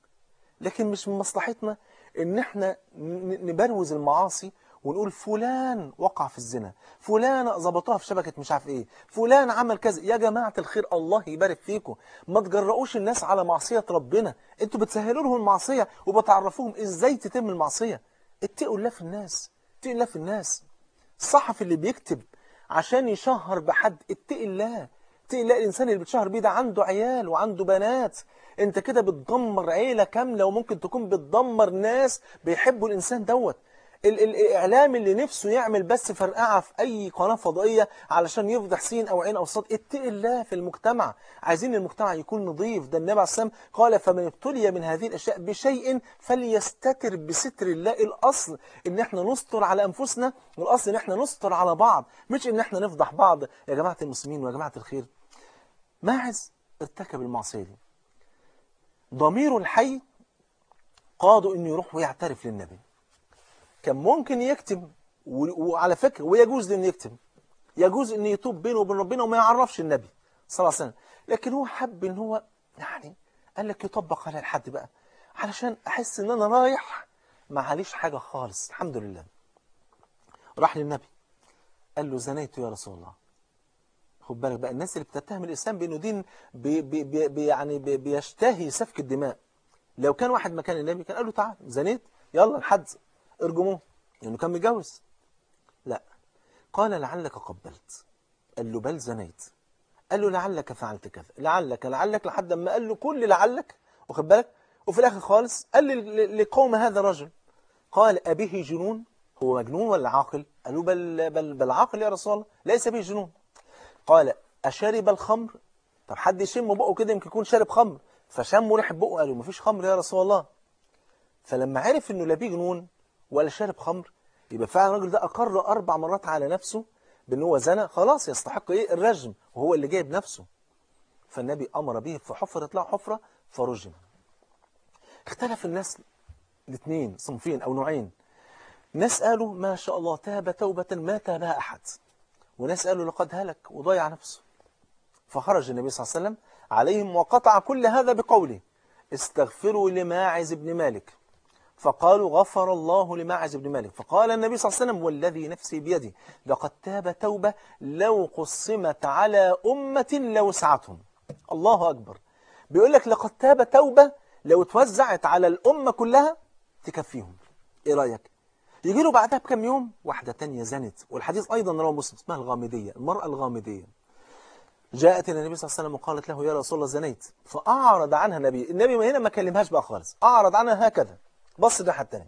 لكن مش من مصلحتنا ان احنا نبروز المعاصي ونقول فلان وقع في الزنا فلان ظبطوها في شبكة مش عارف ايه فلان عمل كذا يا جماعة الخير الله يبارك فيكم ما تجرؤوش الناس على معصية ربنا انتوا بتسهلوا لهم المعصية وبتعرفوهم ازاي تتم المعصية اتقوا الله في الناس اتقوا الله في الناس الصحفي اللي بيكتب عشان يشهر بحد اتقي الله اتقي الله الانسان اللي بتشهر بيه ده عنده عيال وعنده بنات انت كده بتدمر عيلة كاملة وممكن تكون بتدمر ناس بيحبوا الانسان دوت ال الإعلام اللي نفسه يعمل بس فرقعة في أي قناة فضائية علشان يفضح سين أو عين أو صاد اتق الله في المجتمع عايزين المجتمع يكون نظيف ده النبي عليه السلام قال فمن ابتلي من هذه الأشياء بشيء فليستتر بستر الله الأصل إن احنا نستر على أنفسنا والأصل إن احنا نستر على بعض مش إن احنا نفضح بعض يا جماعة المسلمين ويا جماعة الخير ماعز ارتكب المعصية دي ضميره الحي قاده إنه يروح ويعترف للنبي كان ممكن يكتم وعلى فكرة ويجوز انه يكتم يجوز انه يتوب بينه وبين ربنا وما يعرفش النبي صلى الله عليه وسلم لكن هو حب ان هو يعني قال لك يطبق على الحد بقى علشان احس ان انا رايح ما عليش حاجه خالص الحمد لله راح للنبي قال له زنيت يا رسول الله خد بالك بقى الناس اللي بتتهم الاسلام بانه دين بي بي بي بي يعني بي بيشتهي سفك الدماء لو كان واحد مكان النبي كان قال له تعال زنيت يلا الحد ارجموه لانه كان متجوز لا قال لعلك قبلت قال له بل زنيت قال له لعلك فعلت كذا لعلك لعلك لحد ما قال له كل لعلك واخد بالك وفي الاخر خالص قال ل- لقوم هذا الرجل قال أبيه جنون هو مجنون ولا عاقل قالوا بل, بل, بل عاقل يا رسول الله ليس به جنون قال أشرب الخمر طب حد يشم بقه كده يمكن يكون شارب خمر فشموا ريحة بقه قالوا مفيش خمر يا رسول الله فلما عرف انه لا بيه جنون ولا شارب خمر يبقى فعلا الراجل ده اقر اربع مرات على نفسه بان هو زنى خلاص يستحق ايه الرجم وهو اللي جايب نفسه فالنبي امر به في حفره له حفره فرجم اختلف الناس الاثنين صنفين او نوعين ناس قالوا ما شاء الله تاب توبه ما تابها احد وناس قالوا لقد هلك وضيع نفسه فخرج النبي صلى الله عليه وسلم عليهم وقطع كل هذا بقوله استغفروا لماعز بن مالك فقالوا غفر الله لماعز بن مالك فقال النبي صلى الله عليه وسلم والذي نفسي بيده لقد تاب توبة لو قسمت على أمة لوسعتهم الله أكبر بيقول لك لقد تاب توبة لو اتوزعت على الأمة كلها تكفيهم إيه رأيك يجي له بعدها بكم يوم واحدة تانية زنت والحديث أيضا رواه مسلم اسمها الغامدية المرأة الغامدية جاءت الى النبي صلى الله عليه وسلم وقالت له يا رسول الله زنيت فأعرض عنها النبي النبي هنا ما كلمهاش بقى خالص أعرض عنها هكذا بص ده حتى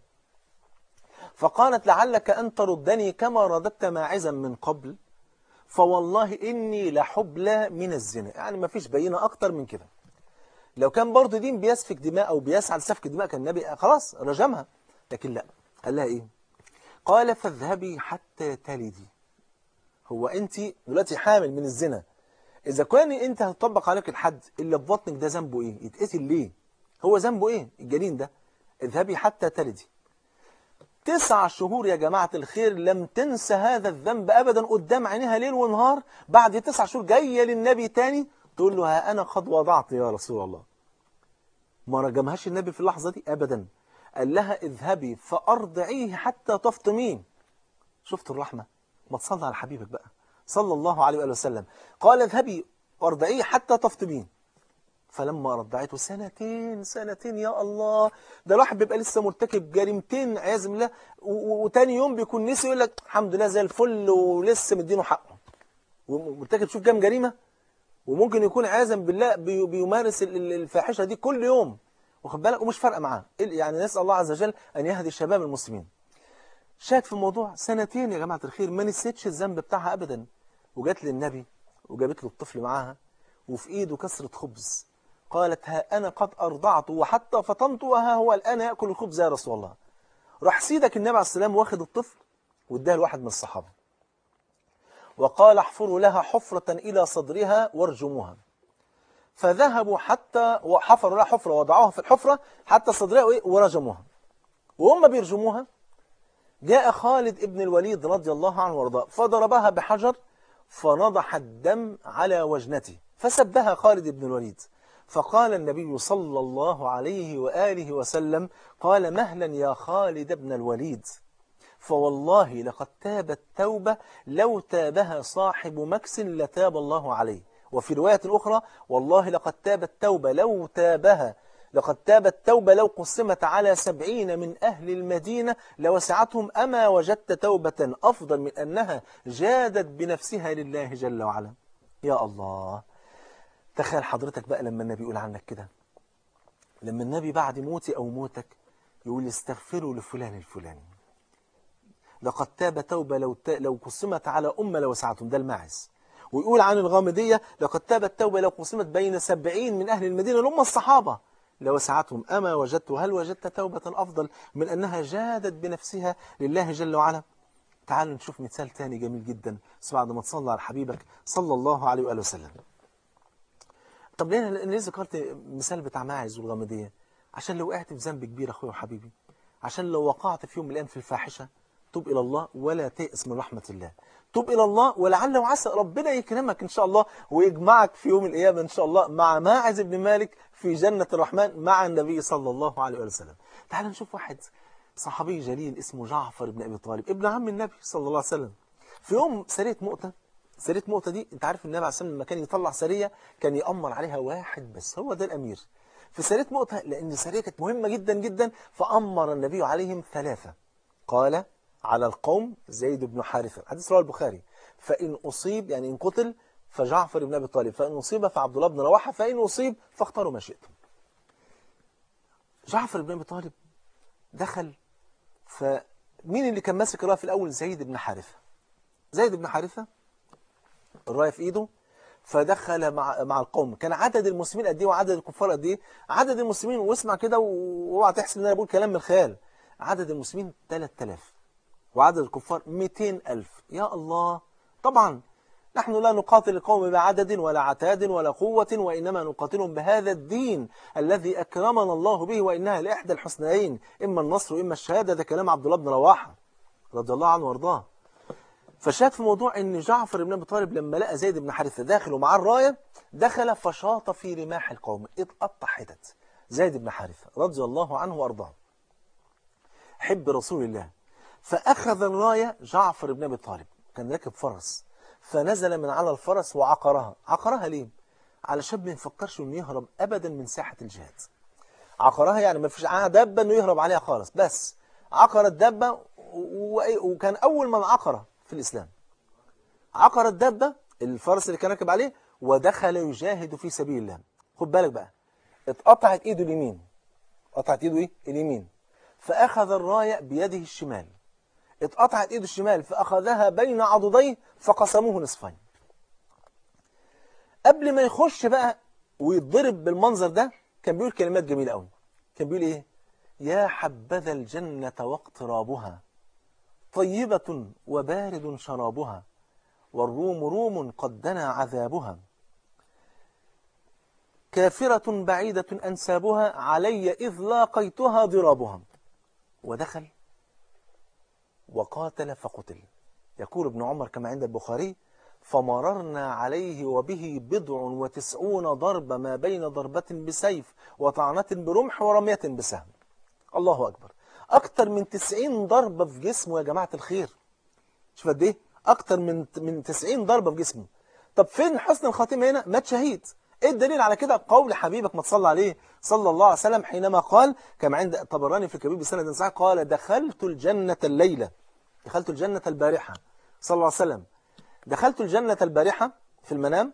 فقالت لعلك أن تردني كما رددت ماعزا من قبل فوالله إني لحبلى من الزنا يعني ما فيش بينة أكتر من كده لو كان برضه دين بيسفك دماء أو بيسعى لسفك دماء كان النبي خلاص رجمها لكن لا قال لها إيه قال فاذهبي حتى تلدي هو أنت دلوقتي حامل من الزنا إذا كان أنت هتطبق عليك الحد اللي في بطنك ده ذنبه إيه يتقتل ليه هو ذنبه إيه الجنين ده اذهبي حتى تلدي تسع شهور يا جماعة الخير لم تنسى هذا الذنب أبدا قدام عينها ليل ونهار بعد تسع شهور جاية للنبي تاني تقول له ها أنا قد وضعت يا رسول الله ما رجمهاش النبي في اللحظة دي أبدا قال لها اذهبي فأرضعيه حتى تفطمين شفت الرحمة ما تصلي على حبيبك بقى صلى الله عليه وآله وسلم قال اذهبي وارضعيه حتى تفطمين فلما رضعته سنتين سنتين يا الله ده الواحد بيبقى لسه مرتكب جريمتين عياذ بالله وتاني يوم بيكون نسي يقول لك الحمد لله زي الفل ولسه مدينه حقه ومرتكب شوف كام جريمه وممكن يكون عياذا بالله بي بيمارس الفاحشه دي كل يوم واخد بالك ومش فارقه معاه يعني نسال الله عز وجل ان يهدي الشباب المسلمين شاك في الموضوع سنتين يا جماعه الخير ما نسيتش الذنب بتاعها ابدا وجات للنبي وجابت له الطفل معاها وفي ايده كسره خبز قالت ها أنا قد أرضعت وحتى فطمت وها هو الآن يأكل الخبز يا رسول الله راح سيدك النبي عليه السلام واخد الطفل واداه لواحد من الصحابة وقال احفروا لها حفرة إلى صدرها وارجموها فذهبوا حتى وحفروا لها حفرة وضعوها في الحفرة حتى صدرها ورجموها وهم بيرجموها جاء خالد ابن الوليد رضي الله عنه وارضاه فضربها بحجر فنضح الدم على وجنته فسبها خالد بن الوليد فقال النبي صلى الله عليه وآله وسلم قال مهلا يا خالد بن الوليد فوالله لقد تابت توبة لو تابها صاحب مكس لتاب الله عليه وفي رواية أخرى والله لقد تابت توبة لو تابها لقد تابت توبة لو قسمت على سبعين من أهل المدينة لوسعتهم أما وجدت توبة أفضل من أنها جادت بنفسها لله جل وعلا يا الله تخيل حضرتك بقى لما النبي يقول عنك كده لما النبي بعد موتي أو موتك يقول استغفروا لفلان الفلاني لقد تاب توبة لو, ت... لو قسمت على أمة لوسعتهم ده الماعز ويقول عن الغامدية لقد تابت توبة لو قسمت بين سبعين من أهل المدينة اللي هم الصحابة لوسعتهم أما وجدت هل وجدت توبة أفضل من أنها جادت بنفسها لله جل وعلا تعالوا نشوف مثال تاني جميل جدا بس بعد ما تصلى على حبيبك صلى الله عليه وآله وسلم طب ليه ليه ذكرت مثال بتاع ماعز والغامديه عشان لو وقعت في ذنب كبير اخويا وحبيبي عشان لو وقعت في يوم من الايام في الفاحشه توب إلى الله ولا تيأس من رحمة الله توب إلى الله ولعل وعسى ربنا يكرمك إن شاء الله ويجمعك في يوم القيامة إن شاء الله مع ماعز بن مالك في جنة الرحمن مع النبي صلى الله عليه وسلم تعال نشوف واحد صحابي جليل اسمه جعفر بن أبي طالب ابن عم النبي صلى الله عليه وسلم في يوم سرية مؤتة سرية مؤتة دي انت عارف النبي عليه الصلاة والسلام لما كان يطلع سرية كان يأمر عليها واحد بس هو ده الأمير في سرية مؤتة لأن السرية كانت مهمة جدا جدا فأمر النبي عليهم ثلاثة قال على القوم زيد بن حارثة حديث رواه البخاري فإن أصيب يعني إن قتل فجعفر بن أبي طالب فإن أصيب فعبد الله بن رواحة فإن أصيب فاختاروا ما شئتم جعفر بن أبي طالب دخل فمين اللي كان ماسك الرايه في الأول زيد بن حارثة زيد بن حارثة الرايه في إيده فدخل مع مع القوم كان عدد المسلمين قد ايه وعدد الكفار قد ايه عدد المسلمين واسمع كده واوعى تحسب ان انا بقول كلام من الخيال عدد المسلمين 3000 وعدد الكفار 200000 يا الله طبعا نحن لا نقاتل القوم بعدد ولا عتاد ولا قوة وإنما نقاتلهم بهذا الدين الذي أكرمنا الله به وإنها لإحدى الحسنيين إما النصر وإما الشهادة ده كلام عبد الله بن رواحة رضي الله عنه وارضاه فشاك في موضوع ان جعفر بن ابي طالب لما لقى زيد بن حارثه داخل ومعاه الرايه دخل فشاط في رماح القوم اتقطع حتت زيد بن حارثه رضي الله عنه وارضاه حب رسول الله فاخذ الرايه جعفر بن ابي طالب كان راكب فرس فنزل من على الفرس وعقرها عقرها ليه علشان ما يفكرش انه يهرب ابدا من ساحه الجهاد عقرها يعني ما فيش دابه انه يهرب عليها خالص بس عقر الدابه وكان اول من عقره في الإسلام عقر الدابة الفرس اللي كان راكب عليه ودخل يجاهد في سبيل الله خد بالك بقى اتقطعت ايده اليمين قطعت ايده ايه اليمين فأخذ الراية بيده الشمال اتقطعت ايده الشمال فأخذها بين عضديه فقسموه نصفين قبل ما يخش بقى ويتضرب بالمنظر ده كان بيقول كلمات جميلة قوي كان بيقول ايه يا حبذا الجنة واقترابها طيبة وبارد شرابها والروم روم قد دنا عذابها كافرة بعيدة أنسابها علي إذ لاقيتها ضرابها ودخل وقاتل فقتل يقول ابن عمر كما عند البخاري فمررنا عليه وبه بضع وتسعون ضرب ما بين ضربة بسيف وطعنة برمح ورمية بسهم الله أكبر أكتر من 90 ضربة في جسمه يا جماعة الخير شوف قد إيه أكتر من من 90 ضربة في جسمه طب فين حسن الخاتمة هنا مات شهيد إيه الدليل على كده قول حبيبك ما تصلى عليه صلى الله عليه وسلم حينما قال كما عند طبراني في الكبير بسند صحيح قال دخلت الجنة الليلة دخلت الجنة البارحة صلى الله عليه وسلم دخلت الجنة البارحة في المنام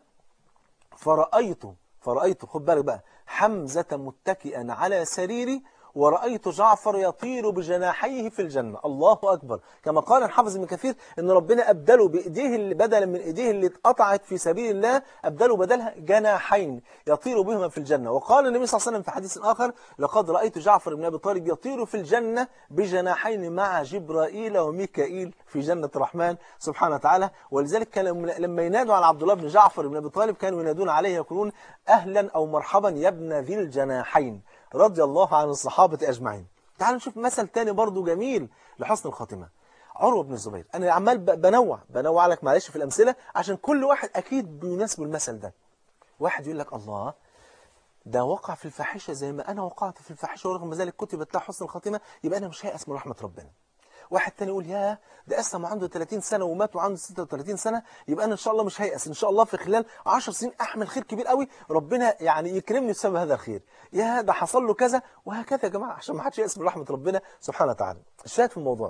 فرأيت فرأيت خد بالك بقى حمزة متكئا على سريري ورأيت جعفر يطير بجناحيه في الجنة الله أكبر كما قال الحافظ ابن كثير أن ربنا أبدله بإيديه اللي بدلا من إيديه اللي اتقطعت في سبيل الله أبدله بدلها جناحين يطير بهما في الجنة وقال النبي صلى الله عليه وسلم في حديث آخر لقد رأيت جعفر بن أبي طالب يطير في الجنة بجناحين مع جبرائيل وميكائيل في جنة الرحمن سبحانه وتعالى ولذلك كان لما ينادوا على عبد الله بن جعفر بن أبي طالب كانوا ينادون عليه يقولون أهلا أو مرحبا يا ابن ذي الجناحين رضي الله عن الصحابة أجمعين تعال نشوف مثل تاني برضو جميل لحسن الخاتمة عروة بن الزبير أنا عمال بنوع بنوع لك معلش في الأمثلة عشان كل واحد أكيد بيناسبه المثل ده واحد يقول لك الله ده وقع في الفاحشة زي ما أنا وقعت في الفاحشة ورغم ذلك كتبت له حسن الخاتمة يبقى أنا مش هيأس من رحمة ربنا واحد تاني يقول يا ده أسلم عنده 30 سنة ومات وعنده 36 سنة يبقى أنا إن شاء الله مش هيأس إن شاء الله في خلال 10 سنين أحمل خير كبير قوي ربنا يعني يكرمني بسبب هذا الخير يا ده حصل له كذا وهكذا يا جماعة عشان ما حدش يأس من رحمة ربنا سبحانه وتعالى الشاهد في الموضوع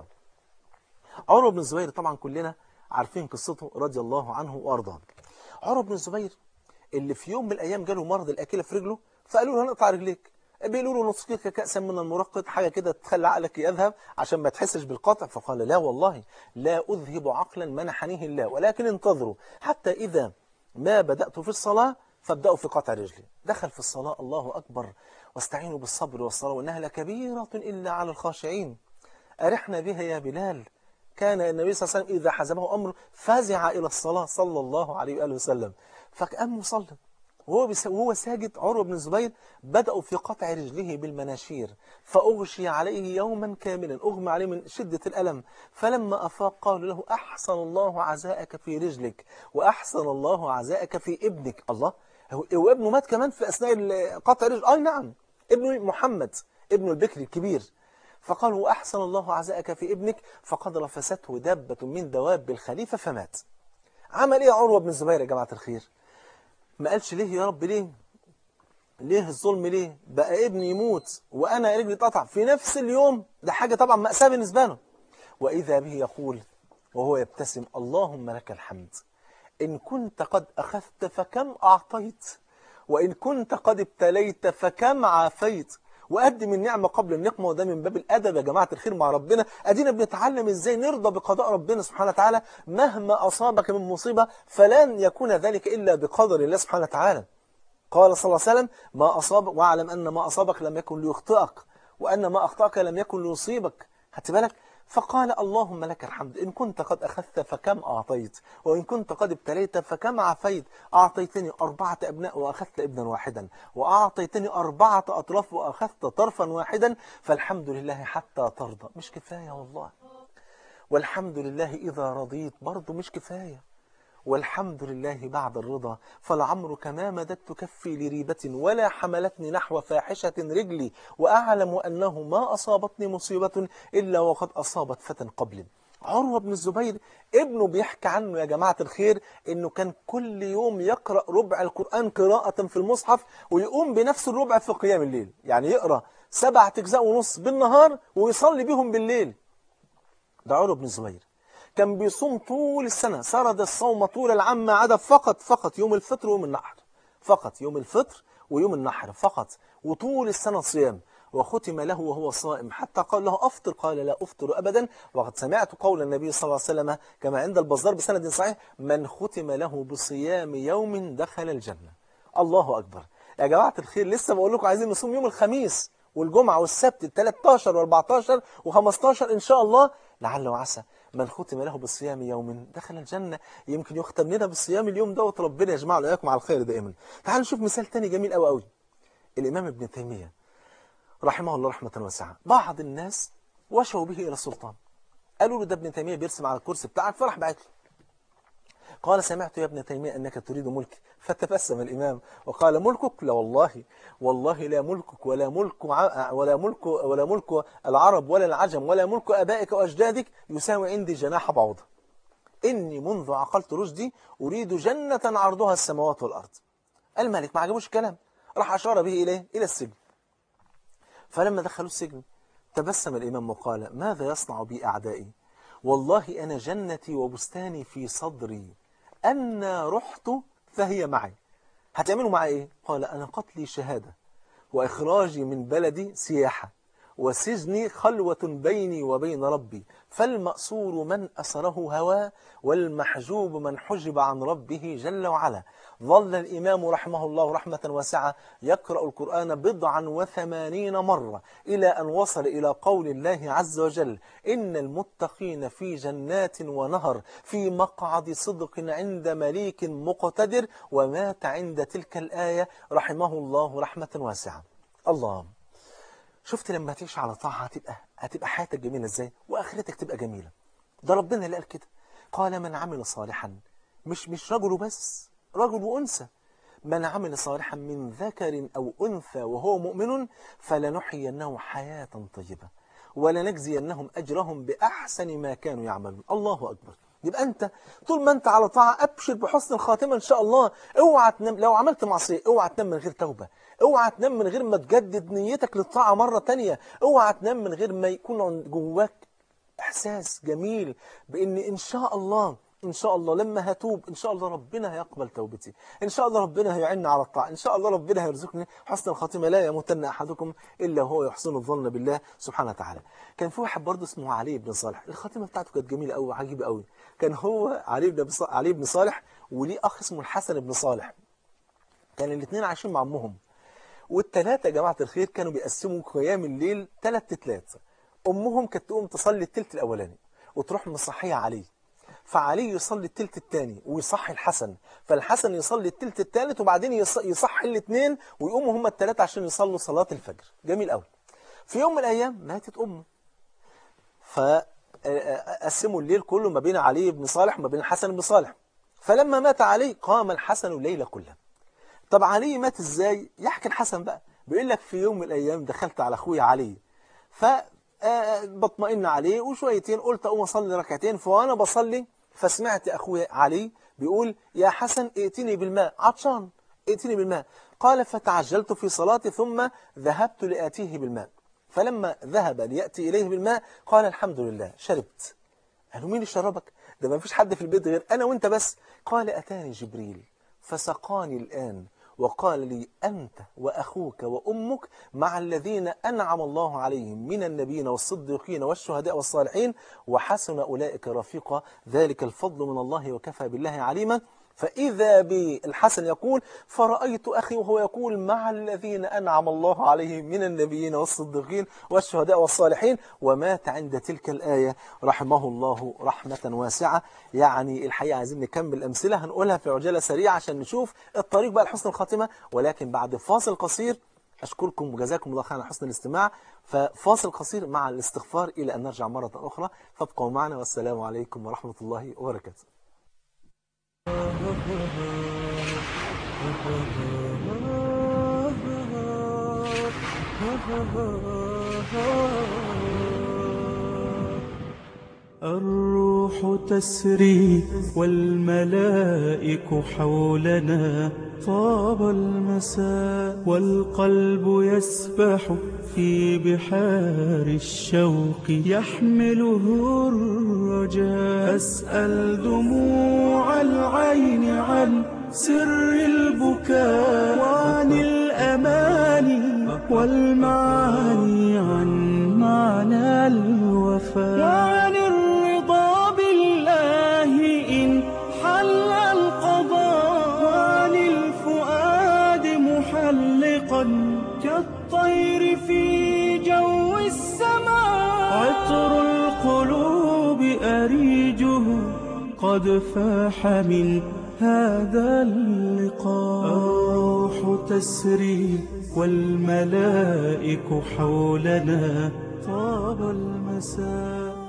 عروة بن الزبير طبعا كلنا عارفين قصته رضي الله عنه وأرضاه عروة بن الزبير اللي في يوم من الأيام جاله مرض الأكلة في رجله فقالوا له هنقطع رجليك بيقولوا له نسقيك كأسا من المرقد حاجة كده تخلي عقلك يذهب عشان ما تحسش بالقطع فقال لا والله لا أذهب عقلا منحنيه الله ولكن انتظروا حتى إذا ما بدأت في الصلاة فابدأوا في قطع رجلي دخل في الصلاة الله أكبر واستعينوا بالصبر والصلاة وإنها لكبيرة إلا على الخاشعين أرحنا بها يا بلال كان النبي صلى الله عليه وسلم إذا حزبه أمر فزع إلى الصلاة صلى الله عليه وآله وسلم فقام يصلي وهو بس وهو ساجد عروة بن الزبير بدأوا في قطع رجله بالمناشير فأغشي عليه يوما كاملا أغمى عليه من شدة الألم فلما أفاق قالوا له أحسن الله عزاءك في رجلك وأحسن الله عزاءك في ابنك الله هو هو ابنه مات كمان في أثناء ال- قطع رجل أي نعم ابنه محمد ابنه البكري الكبير فقال وأحسن الله عزاءك في ابنك فقد رفسته دابة من دواب الخليفة فمات عمل ايه عروة بن الزبير يا جماعة الخير ما قالش ليه يا رب ليه ليه الظلم ليه بقى ابني يموت وانا رجلي اتقطع في نفس اليوم ده حاجة طبعا مأساة بالنسبة له واذا به يقول وهو يبتسم اللهم لك الحمد ان كنت قد اخذت فكم اعطيت وان كنت قد ابتليت فكم عافيت وقدم النعمة قبل النقمة وده من باب الأدب يا جماعة الخير مع ربنا أدينا بنتعلم إزاي نرضى بقضاء ربنا سبحانه وتعالى مهما أصابك من مصيبة فلن يكون ذلك إلا بقدر الله سبحانه وتعالى قال صلى الله عليه وسلم ما أصاب واعلم أن ما أصابك لم يكن ليخطئك وأن ما أخطأك لم يكن ليصيبك خدت بالك فقال اللهم لك الحمد إن كنت قد أخذت فكم أعطيت وإن كنت قد ابتليت فكم عافيت أعطيتني أربعة أبناء وأخذت ابنا واحدا وأعطيتني أربعة أطراف وأخذت طرفا واحدا فالحمد لله حتى ترضى مش كفاية والله والحمد لله إذا رضيت برضه مش كفاية والحمد لله بعد الرضا فالعمر ما مددت كفي لريبة ولا حملتني نحو فاحشة رجلي وأعلم أنه ما أصابتني مصيبة إلا وقد أصابت فتى قبل عروة بن الزبير ابنه بيحكي عنه يا جماعة الخير انه كان كل يوم يقرأ ربع القرآن قراءة في المصحف ويقوم بنفس الربع في قيام الليل يعني يقرأ سبعة أجزاء ونص بالنهار ويصلي بهم بالليل ده عروة بن الزبير كان بيصوم طول السنة سرد الصوم طول العام ما عدا فقط فقط يوم الفطر ويوم النحر فقط يوم الفطر ويوم النحر فقط وطول السنة صيام وختم له وهو صائم حتى قال له أفطر قال لا أفطر أبدا وقد سمعت قول النبي صلى الله عليه وسلم كما عند البزار بسند صحيح من ختم له بصيام يوم دخل الجنة الله أكبر يا جماعة الخير لسه بقول لكم عايزين نصوم يوم الخميس والجمعة والسبت ال 13 و14 و15 إن شاء الله لعل وعسى من ختم له بالصيام يوم دخل الجنة يمكن يختم لنا بالصيام اليوم دوت ربنا يجمعنا وإياكم على الخير دائما تعالوا نشوف مثال تاني جميل قوي قوي الإمام ابن تيمية رحمه الله رحمة واسعة بعض الناس وشوا به إلى السلطان قالوا له ده ابن تيمية بيرسم على الكرسي بتاعك فرح بعت له قال سمعت يا ابن تيمية أنك تريد ملك فتبسم الإمام وقال ملكك لا والله والله لا ملكك ولا ملك ع- ولا ملك ولا ملك العرب ولا العجم ولا ملك آبائك وأجدادك يساوي عندي جناح بعوضة إني منذ عقلت رشدي أريد جنة عرضها السماوات والأرض الملك ما عجبوش الكلام راح أشار به إليه إلى السجن فلما دخلوا السجن تبسم الإمام وقال ماذا يصنع بي أعدائي والله أنا جنتي وبستاني في صدري أنا رحت فهي معي هتعملوا معي إيه؟ قال أنا قتلي شهادة وإخراجي من بلدي سياحة وسجني خلوة بيني وبين ربي فالمأسور من أسره هواه والمحجوب من حجب عن ربه جل وعلا ظل الإمام رحمه الله رحمة واسعة يقرأ القرآن بضعا وثمانين مرة إلى أن وصل إلى قول الله عز وجل إن المتقين في جنات ونهر في مقعد صدق عند مليك مقتدر ومات عند تلك الآية رحمه الله رحمة واسعة الله شفت لما تعيش على طاعة هتبقى هتبقى حياتك جميلة ازاي واخرتك تبقى جميلة ده ربنا اللي قال كده قال من عمل صالحا مش مش رجل بس رجل وانثى من عمل صالحا من ذكر او انثى وهو مؤمن فلنحيينه حياة طيبة ولنجزينهم اجرهم باحسن ما كانوا يعملون الله اكبر يبقى انت طول ما انت على طاعه ابشر بحسن الخاتمه ان شاء الله اوعى تنام لو عملت معصيه اوعى تنام من غير توبه اوعى تنام من غير ما تجدد نيتك للطاعه مره تانية اوعى تنام من غير ما يكون عند- جواك احساس جميل بان ان شاء الله ان شاء الله لما هتوب ان شاء الله ربنا هيقبل توبتي ان شاء الله ربنا هيعني على الطاعه ان شاء الله ربنا هيرزقني حسن الخاتمه لا يموتن احدكم الا وهو يحسن الظن بالله سبحانه وتعالى كان في واحد برضه اسمه علي بن صالح الخاتمه بتاعته كانت جميله قوي وعجيبه قوي كان هو علي بن ص- علي بن صالح وليه اخ اسمه الحسن بن صالح كان الاثنين عايشين مع امهم والثلاثه يا جماعه الخير كانوا بيقسموا قيام الليل ثلاث تلات امهم كانت تقوم تصلي الثلث الاولاني وتروح مصحيه عليه فعلي يصلي التلت الثاني ويصحي الحسن فالحسن يصلي التلت الثالث وبعدين يص- يصحي الاثنين ويقوموا هما الثلاثه عشان يصلوا صلاه الفجر جميل قوي في يوم من الايام ماتت امه فقسموا الليل كله ما بين علي بن صالح وما بين الحسن بن صالح فلما مات علي قام الحسن الليل كله طب علي مات ازاي يحكي الحسن بقى بيقول لك في يوم من الايام دخلت على اخويا علي ف آه، بطمئن عليه وشويتين قلت اقوم اصلي ركعتين فوانا بصلي فسمعت اخويا علي بيقول يا حسن ائتني بالماء عطشان ائتني بالماء قال فتعجلت في صلاتي ثم ذهبت لاتيه بالماء فلما ذهب لياتي اليه بالماء قال الحمد لله شربت قالوا مين اللي شربك ده ما فيش حد في البيت غير انا وانت بس قال اتاني جبريل فسقاني الان وقال لي أنت وأخوك وأمك مع الذين أنعم الله عليهم من النبيين والصديقين والشهداء والصالحين وحسن أولئك رفيقا ذلك الفضل من الله وكفى بالله عليما فإذا بالحسن يقول فرأيت أخي وهو يقول مع الذين أنعم الله عليهم من النبيين والصديقين والشهداء والصالحين ومات عند تلك الآية رحمه الله رحمة واسعة يعني الحقيقة عايزين نكمل أمثلة هنقولها في عجالة سريعة عشان نشوف الطريق بقى لحسن الخاتمة ولكن بعد فاصل قصير أشكركم وجزاكم الله خيرا على حسن الاستماع ففاصل قصير مع الاستغفار إلى أن نرجع مرة أخرى فابقوا معنا والسلام عليكم ورحمة الله وبركاته الروح تسري والملائك حولنا طاب المساء والقلب يسبح في بحار الشوق يحمله الرجاء أسأل دموع العين عن سر البكاء وعن الأماني والمعاني عن معنى الوفاء وعن الرضا بالله إن حل القضاء وعن الفؤاد محلقا كالطير في جو السماء عطر القلوب أريجه قد فاح من هذا اللقاء الروح تسري والملائك حولنا طاب المساء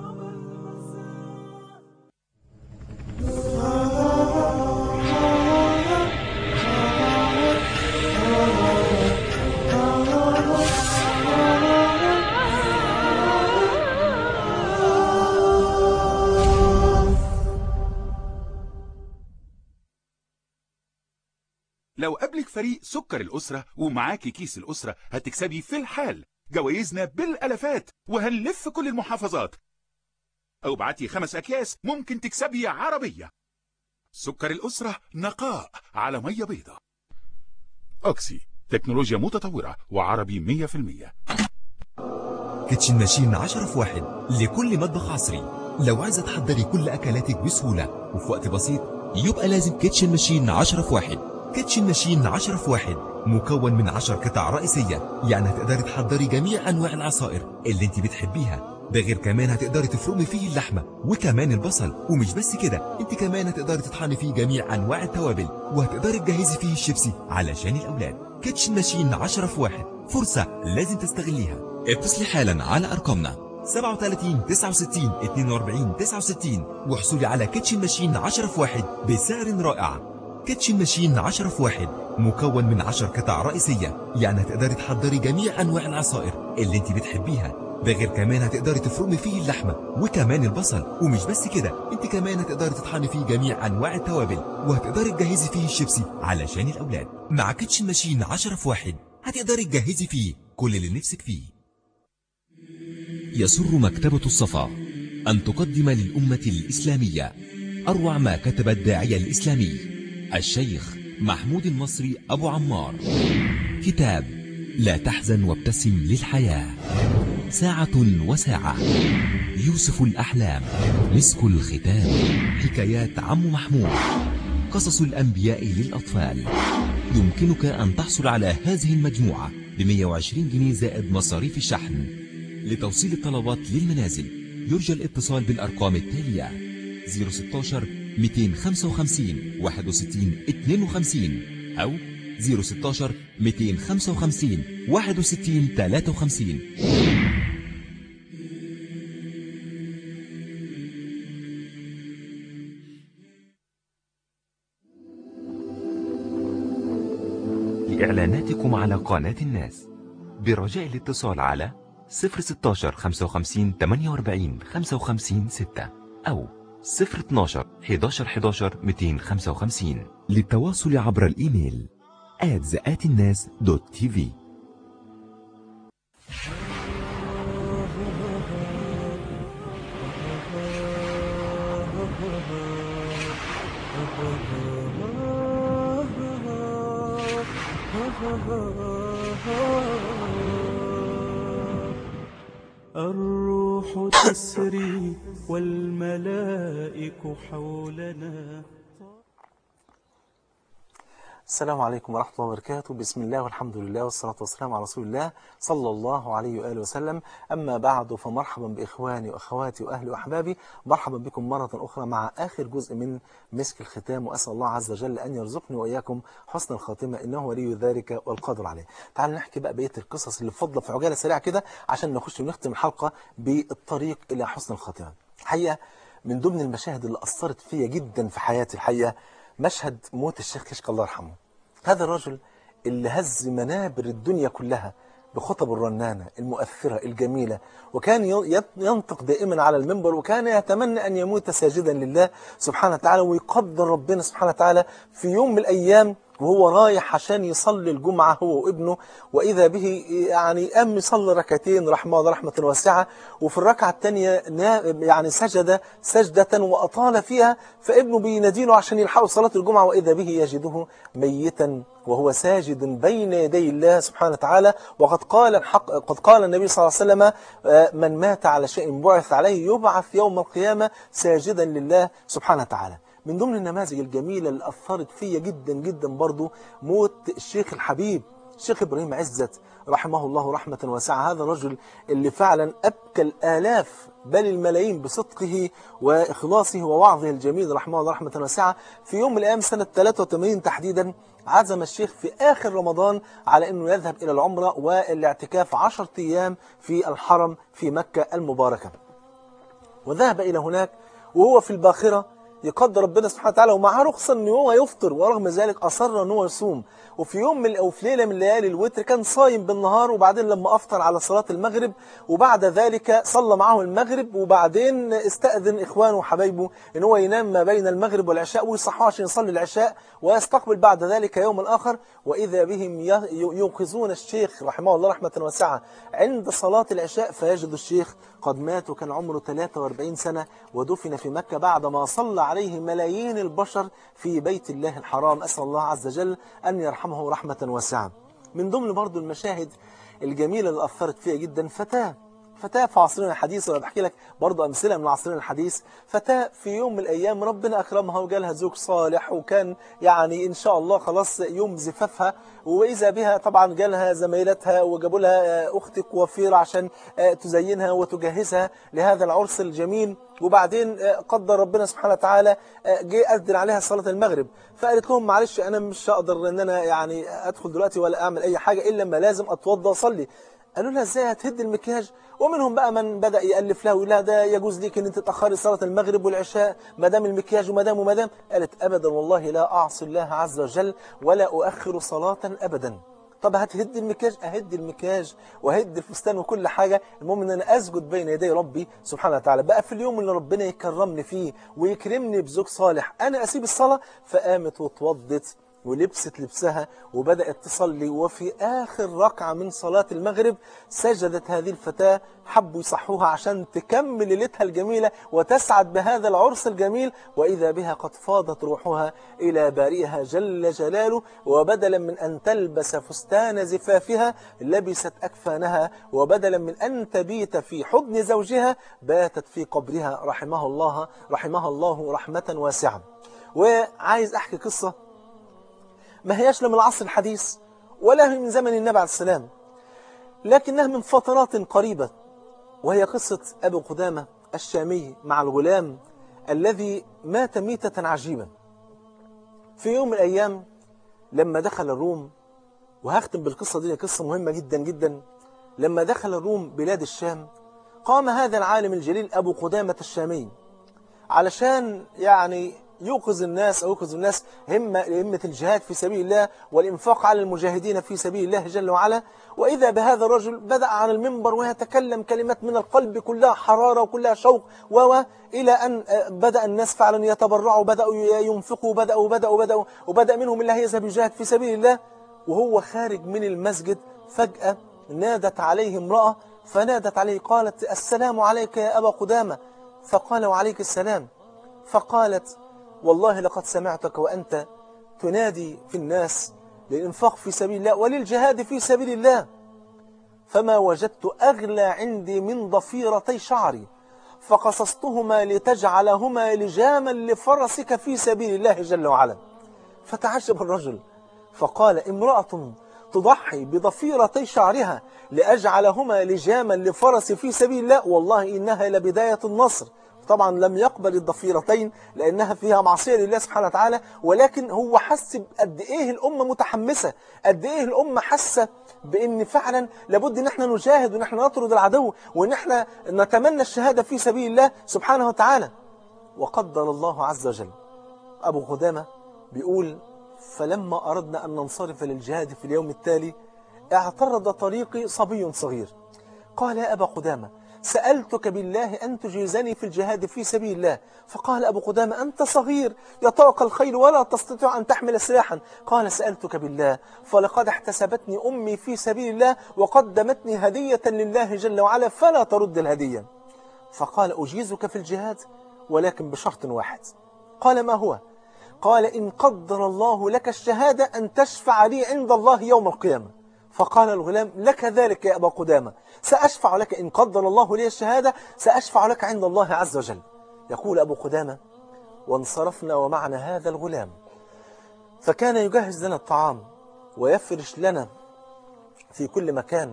لو قابلك فريق سكر الأسرة ومعاكي كيس الأسرة هتكسبي في الحال جوائزنا بالألفات وهنلف كل المحافظات أو بعتي خمس أكياس ممكن تكسبي عربية سكر الأسرة نقاء على مية بيضة أوكسي تكنولوجيا متطورة وعربي مية في المية كيتشن ماشين 10 في واحد لكل مطبخ عصري لو عايزة تحضري كل أكلاتك بسهولة وفي وقت بسيط يبقى لازم كيتشن ماشين 10 في واحد كيتشن ماشين 10 في واحد مكون من 10 قطع رئيسية يعني هتقدري تحضري جميع أنواع العصائر اللي انت بتحبيها ده غير كمان هتقدري تفرمي فيه اللحمة وكمان البصل ومش بس كده انت كمان هتقدري تطحني فيه جميع أنواع التوابل وهتقدري تجهزي فيه الشيبسي علشان الأولاد كيتشن ماشين 10 في واحد فرصة لازم تستغليها اتصلي حالا على أرقامنا 37 69 42 69 واحصلي على كيتشن ماشين 10 في واحد بسعر رائع كيتشن ماشين 10 في واحد مكون من 10 قطع رئيسية يعني هتقدري تحضري جميع أنواع العصائر اللي انت بتحبيها ده غير كمان هتقدري تفرمي فيه اللحمة وكمان البصل ومش بس كده انت كمان هتقدري تطحني فيه جميع أنواع التوابل وهتقدري تجهزي فيه الشيبسي علشان الأولاد مع كيتشن ماشين 10 في واحد هتقدري تجهزي فيه كل اللي نفسك فيه يسر مكتبة الصفا أن تقدم للأمة الإسلامية أروع ما كتب الداعية الإسلامي الشيخ محمود المصري أبو عمار كتاب لا تحزن وابتسم للحياة ساعة وساعة يوسف الأحلام مسك الختام حكايات عم محمود قصص الأنبياء للأطفال يمكنك أن تحصل على هذه المجموعة ب 120 جنيه زائد مصاريف الشحن لتوصيل الطلبات للمنازل يرجى الاتصال بالأرقام التالية 016 255 61 52 أو 016 255 61 53 لإعلاناتكم على قناة الناس برجاء الاتصال على 016 55 48 55 6 أو 012 11 11 255 للتواصل عبر الإيميل ads at الناس.tv الروح تسري والملائك حولنا السلام عليكم ورحمة الله وبركاته بسم الله والحمد لله والصلاة والسلام على رسول الله صلى الله عليه وآله وسلم أما بعد فمرحبا بإخواني وأخواتي وأهلي وأحبابي مرحبا بكم مرة أخرى مع آخر جزء من مسك الختام وأسأل الله عز وجل أن يرزقني وإياكم حسن الخاتمة إنه ولي ذلك والقادر عليه تعالوا نحكي بقى بقية القصص اللي فضل في عجالة سريعة كده عشان نخش ونختم الحلقة بالطريق إلى حسن الخاتمة حقيقة من ضمن المشاهد اللي أثرت فيا جدا في حياتي الحقيقة مشهد موت الشيخ كشك الله يرحمه هذا الرجل اللي هز منابر الدنيا كلها بخطب الرنانة المؤثرة الجميلة وكان ي- ينطق دائما على المنبر وكان يتمنى أن يموت ساجدا لله سبحانه وتعالى ويقدر ربنا سبحانه وتعالى في يوم من الأيام وهو رايح عشان يصلي الجمعة هو وابنه وإذا به يعني قام يصلي ركعتين رحمه الله رحمة واسعة وفي الركعة الثانية نا- يعني سجد سجدة وأطال فيها فابنه بيناديله عشان يلحقوا صلاة الجمعة وإذا به يجده ميتا وهو ساجد بين يدي الله سبحانه وتعالى وقد قال الحق قد قال النبي صلى الله عليه وسلم آه، من مات على شيء بعث عليه يبعث يوم القيامة ساجدا لله سبحانه وتعالى من ضمن النماذج الجميلة اللي أثرت فيا جدا جدا برضو موت الشيخ الحبيب الشيخ إبراهيم عزت رحمه الله رحمة واسعة هذا الرجل اللي فعلا أبكى الآلاف بل الملايين بصدقه وإخلاصه ووعظه الجميل رحمه الله رحمة واسعة في يوم من الأيام سنة 83 تحديدا عزم الشيخ في آخر رمضان على أنه يذهب إلى العمرة والاعتكاف عشرة أيام في الحرم في مكة المباركة وذهب إلى هناك وهو في الباخرة يقدر ربنا سبحانه وتعالى ومعاه رخصة ان هو يفطر ورغم ذلك أصر ان هو يصوم وفي يوم من أو في ليلة من ليالي الوتر كان صايم بالنهار وبعدين لما أفطر على صلاة المغرب وبعد ذلك صلى معه المغرب وبعدين استأذن إخوانه وحبايبه ان هو ينام ما بين المغرب والعشاء ويصحوه عشان يصلي العشاء ويستقبل بعد ذلك يوم آخر وإذا بهم ي- يوقظون الشيخ رحمه الله رحمة واسعة عند صلاة العشاء فيجد الشيخ قد مات وكان عمره 43 سنة ودفن في مكة بعدما صلى عليه ملايين البشر في بيت الله الحرام أسأل الله عز وجل أن يرحمه رحمة واسعة من ضمن برضو المشاهد الجميلة اللي أثرت فيها جدا فتاة فتاة في عصرنا الحديث وأنا بحكي لك برضو أمثلة من عصرنا الحديث فتاة في يوم من الأيام ربنا أكرمها وجالها زوج صالح وكان يعني إن شاء الله خلاص يوم زفافها وإذا بها طبعا جالها زميلتها وجابوا لها آه، أختك وفيرة عشان آه، تزينها وتجهزها لهذا العرس الجميل وبعدين آه، قدر ربنا سبحانه وتعالى آه، جه أذن عليها صلاة المغرب فقالت لهم معلش أنا مش هقدر إن أنا يعني أدخل دلوقتي ولا أعمل أي حاجة إلا لما لازم أتوضى وأصلي قالوا لها ازاي هتهد المكياج ومنهم بقى من بدأ يألف لها ويقول لها ده يجوز ليك ان انت تأخري صلاة المغرب والعشاء ما دام المكياج وما دام وما دام قالت ابدا والله لا اعصي الله عز وجل ولا اؤخر صلاة ابدا طب هتهد المكياج اهد المكياج وهد الفستان وكل حاجة المهم ان انا اسجد بين يدي ربي سبحانه وتعالى بقى في اليوم اللي ربنا يكرمني فيه ويكرمني بزوج صالح انا اسيب الصلاة فقامت واتوضت ولبست لبسها وبدأت تصلي وفي آخر ركعة من صلاة المغرب سجدت هذه الفتاة حبوا يصحوها عشان تكمل ليلتها الجميلة وتسعد بهذا العرس الجميل وإذا بها قد فاضت روحها إلى بارئها جل جلاله وبدلا من أن تلبس فستان زفافها لبست أكفانها وبدلا من أن تبيت في حضن زوجها باتت في قبرها رحمه الله رحمها الله رحمة واسعة وعايز أحكي قصة ما هياش لا من العصر الحديث ولا من زمن النبي عليه السلام لكنها من فترات قريبة وهي قصة أبو قدامة الشامي مع الغلام الذي مات ميتة عجيبة في يوم من الأيام لما دخل الروم وهختم بالقصة دي قصة مهمة جدا جدا لما دخل الروم بلاد الشام قام هذا العالم الجليل أبو قدامة الشامي علشان يعني يوقظ الناس أو يوقظ الناس همة همة الجهاد في سبيل الله والإنفاق على المجاهدين في سبيل الله جل وعلا وإذا بهذا الرجل بدأ على المنبر ويتكلم كلمات من القلب كلها حرارة وكلها شوق و إلى أن بدأ الناس فعلا يتبرعوا بدأوا ينفقوا بدأوا بدأوا بدأوا وبدأ منهم الله يذهب يجاهد في سبيل الله وهو خارج من المسجد فجأة نادت عليه امرأة فنادت عليه قالت السلام عليك يا أبا قدامة فقال وعليك السلام فقالت والله لقد سمعتك وأنت تنادي في الناس للإنفاق في سبيل الله وللجهاد في سبيل الله فما وجدت أغلى عندي من ضفيرتي شعري فقصصتهما لتجعلهما لجاما لفرسك في سبيل الله جل وعلا فتعجب الرجل فقال امرأة تضحي بضفيرتي شعرها لأجعلهما لجاما لفرس في سبيل الله والله إنها لبداية النصر طبعا لم يقبل الضفيرتين لأنها فيها معصية لله سبحانه وتعالى ولكن هو حس قد إيه الأمة متحمسة قد إيه الأمة حاسة بأن فعلا لابد أن احنا نجاهد وأن احنا نطرد العدو وأن احنا نتمنى الشهادة في سبيل الله سبحانه وتعالى وقدر الله عز وجل أبو قدامة بيقول فلما أردنا أن ننصرف للجهاد في اليوم التالي اعترض طريقي صبي صغير قال يا أبا قدامة سألتك بالله أن تجيزني في الجهاد في سبيل الله فقال أبو قدامة أنت صغير يطاق الخيل ولا تستطيع أن تحمل سلاحا قال سألتك بالله فلقد احتسبتني أمي في سبيل الله وقدمتني هدية لله جل وعلا فلا ترد الهدية فقال أجيزك في الجهاد ولكن بشرط واحد قال ما هو قال إن قدر الله لك الشهادة أن تشفع لي عند الله يوم القيامة فقال الغلام لك ذلك يا أبا قدامة سأشفع لك إن قدر الله لي الشهادة سأشفع لك عند الله عز وجل يقول أبو قدامة وانصرفنا ومعنا هذا الغلام فكان يجهز لنا الطعام ويفرش لنا في كل مكان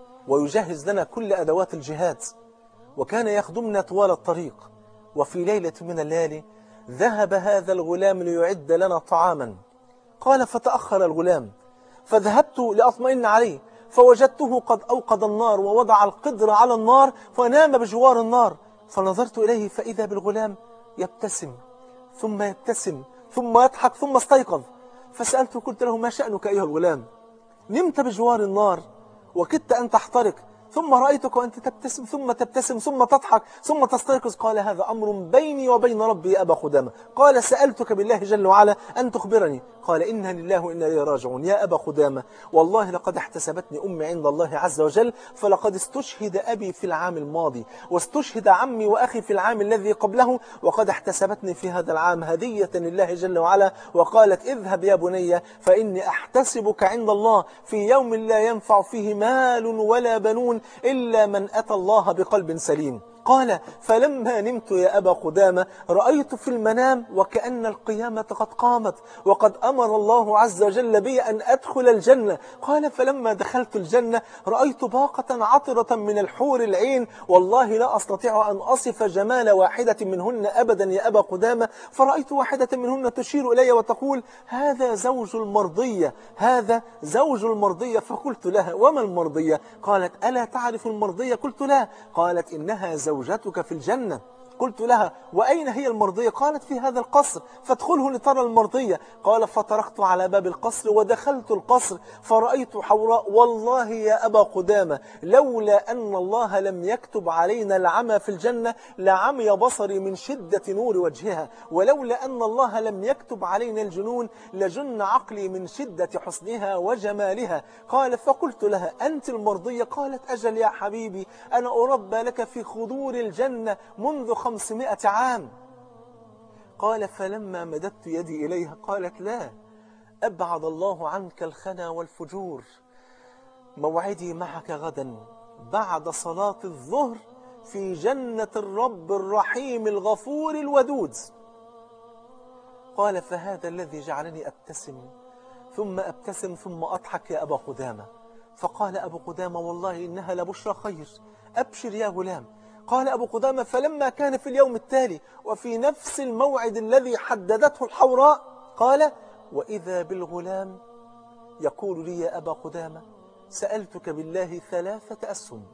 ويجهز لنا كل أدوات الجهاد وكان يخدمنا طوال الطريق وفي ليلة من الليالي ذهب هذا الغلام ليعد لنا طعاما قال فتأخر الغلام فذهبت لأطمئن عليه فوجدته قد أوقد النار ووضع القدر على النار فنام بجوار النار فنظرت إليه فإذا بالغلام يبتسم ثم يبتسم ثم يضحك ثم استيقظ فسألته قلت له ما شأنك أيها الغلام نمت بجوار النار وكدت أن تحترق ثم رأيتك وأنت تبتسم ثم تبتسم ثم تضحك ثم تستيقظ قال هذا أمر بيني وبين ربي يا أبا خدامة قال سألتك بالله جل وعلا أن تخبرني قال إنا لله وإنا إليه راجعون يا أبا خدامة والله لقد احتسبتني أمي عند الله عز وجل فلقد استشهد أبي في العام الماضي واستشهد عمي وأخي في العام الذي قبله وقد احتسبتني في هذا العام هدية لله جل وعلا وقالت اذهب يا بني فإني أحتسبك عند الله في يوم لا ينفع فيه مال ولا بنون إلا من أتى الله بقلب سليم قال فلما نمت يا أبا قدامة رأيت في المنام وكأن القيامة قد قامت وقد أمر الله عز وجل بي أن أدخل الجنة قال فلما دخلت الجنة رأيت باقة عطرة من الحور العين والله لا أستطيع أن أصف جمال واحدة منهن أبدا يا أبا قدامة فرأيت واحدة منهن تشير إلي وتقول هذا زوج المرضية هذا زوج المرضية فقلت لها وما المرضية قالت ألا تعرف المرضية قلت لا قالت إنها زوجتك في الجنة قلت لها وأين هي المرضية قالت في هذا القصر فادخله لترى المرضية قال فطرقت على باب القصر ودخلت القصر فرأيت حوراء والله يا أبا قدامة لولا أن الله لم يكتب علينا العمى في الجنة لعمي بصري من شدة نور وجهها ولولا أن الله لم يكتب علينا الجنون لجن عقلي من شدة حسنها وجمالها قال فقلت لها أنت المرضية قالت أجل يا حبيبي أنا أربى لك في خضور الجنة منذ خمسمائة عام قال فلما مددت يدي إليها قالت لا أبعد الله عنك الخنا والفجور موعدي معك غدا بعد صلاة الظهر في جنة الرب الرحيم الغفور الودود قال فهذا الذي جعلني أبتسم ثم أبتسم ثم أضحك يا أبا قدامة فقال أبو قدامة والله إنها لبشرى خير أبشر يا غلام قال أبو قدامة فلما كان في اليوم التالي وفي نفس الموعد الذي حددته الحوراء قال وإذا بالغلام يقول لي يا أبا قدامة سألتك بالله ثلاثة أسهم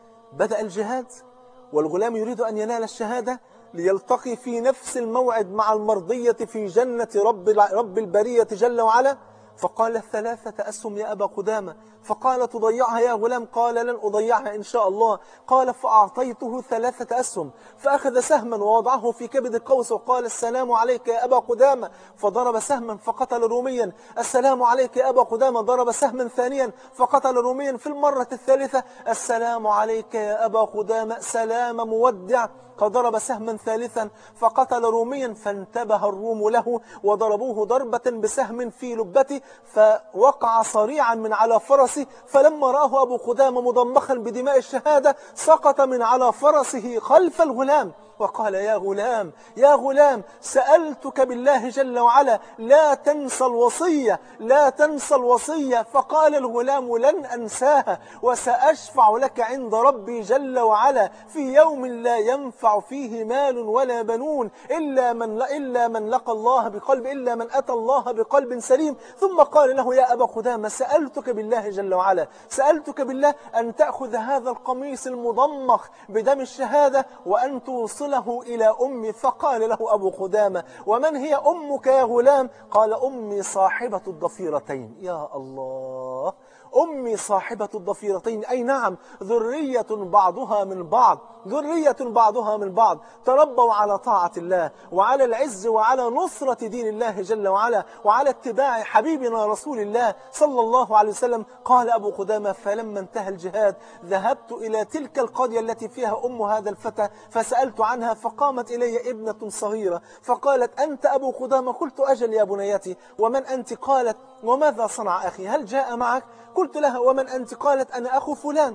بدأ الجهاد والغلام يريد أن ينال الشهادة ليلتقي في نفس الموعد مع المرضية في جنة رب, رب البرية جل وعلا فقال ثلاثة أسهم يا أبا قدامة فقال تضيعها يا غلام قال لن أضيعها إن شاء الله قال فأعطيته ثلاثة أسهم فأخذ سهما ووضعه في كبد القوس وقال السلام عليك يا أبا قدامة فضرب سهما فقتل روميا السلام عليك يا أبا قدامة ضرب سهما ثانيا فقتل روميا في المرة الثالثة السلام عليك يا أبا قدامة سلام مودع فضرب سهما ثالثا فقتل روميا فانتبه الروم له وضربوه ضربة بسهم في لبته فوقع صريعا من على فرسه فلما رآه أبو قدامة مضمخا بدماء الشهادة سقط من على فرسه خلف الغلام وقال يا غلام يا غلام سألتك بالله جل وعلا لا تنسى الوصية لا تنسى الوصية فقال الغلام لن أنساها وسأشفع لك عند ربي جل وعلا في يوم لا ينفع فيه مال ولا بنون إلا من, إلا من لقى الله بقلب إلا من أتى الله بقلب سليم ثم قال له يا أبا قدامة سألتك بالله جل وعلا سألتك بالله أن تأخذ هذا القميص المضمخ بدم الشهادة وأن توصله إلى أمي فقال له أبو قدامة ومن هي أمك يا غلام قال أمي صاحبة الضفيرتين يا الله أمي صاحبة الضفيرتين أي نعم ذرية بعضها من بعض ذرية بعضها من بعض تربوا على طاعة الله وعلى العز وعلى نصرة دين الله جل وعلا وعلى اتباع حبيبنا رسول الله صلى الله عليه وسلم قال أبو قدامة فلما انتهى الجهاد ذهبت إلى تلك القرية التي فيها أم هذا الفتى فسألت عنها فقامت إلي ابنة صغيرة فقالت أنت أبو قدامة قلت أجل يا بنيتي ومن أنت قالت وماذا صنع أخي هل جاء معك قلت لها ومن أنت قالت أنا أخو فلان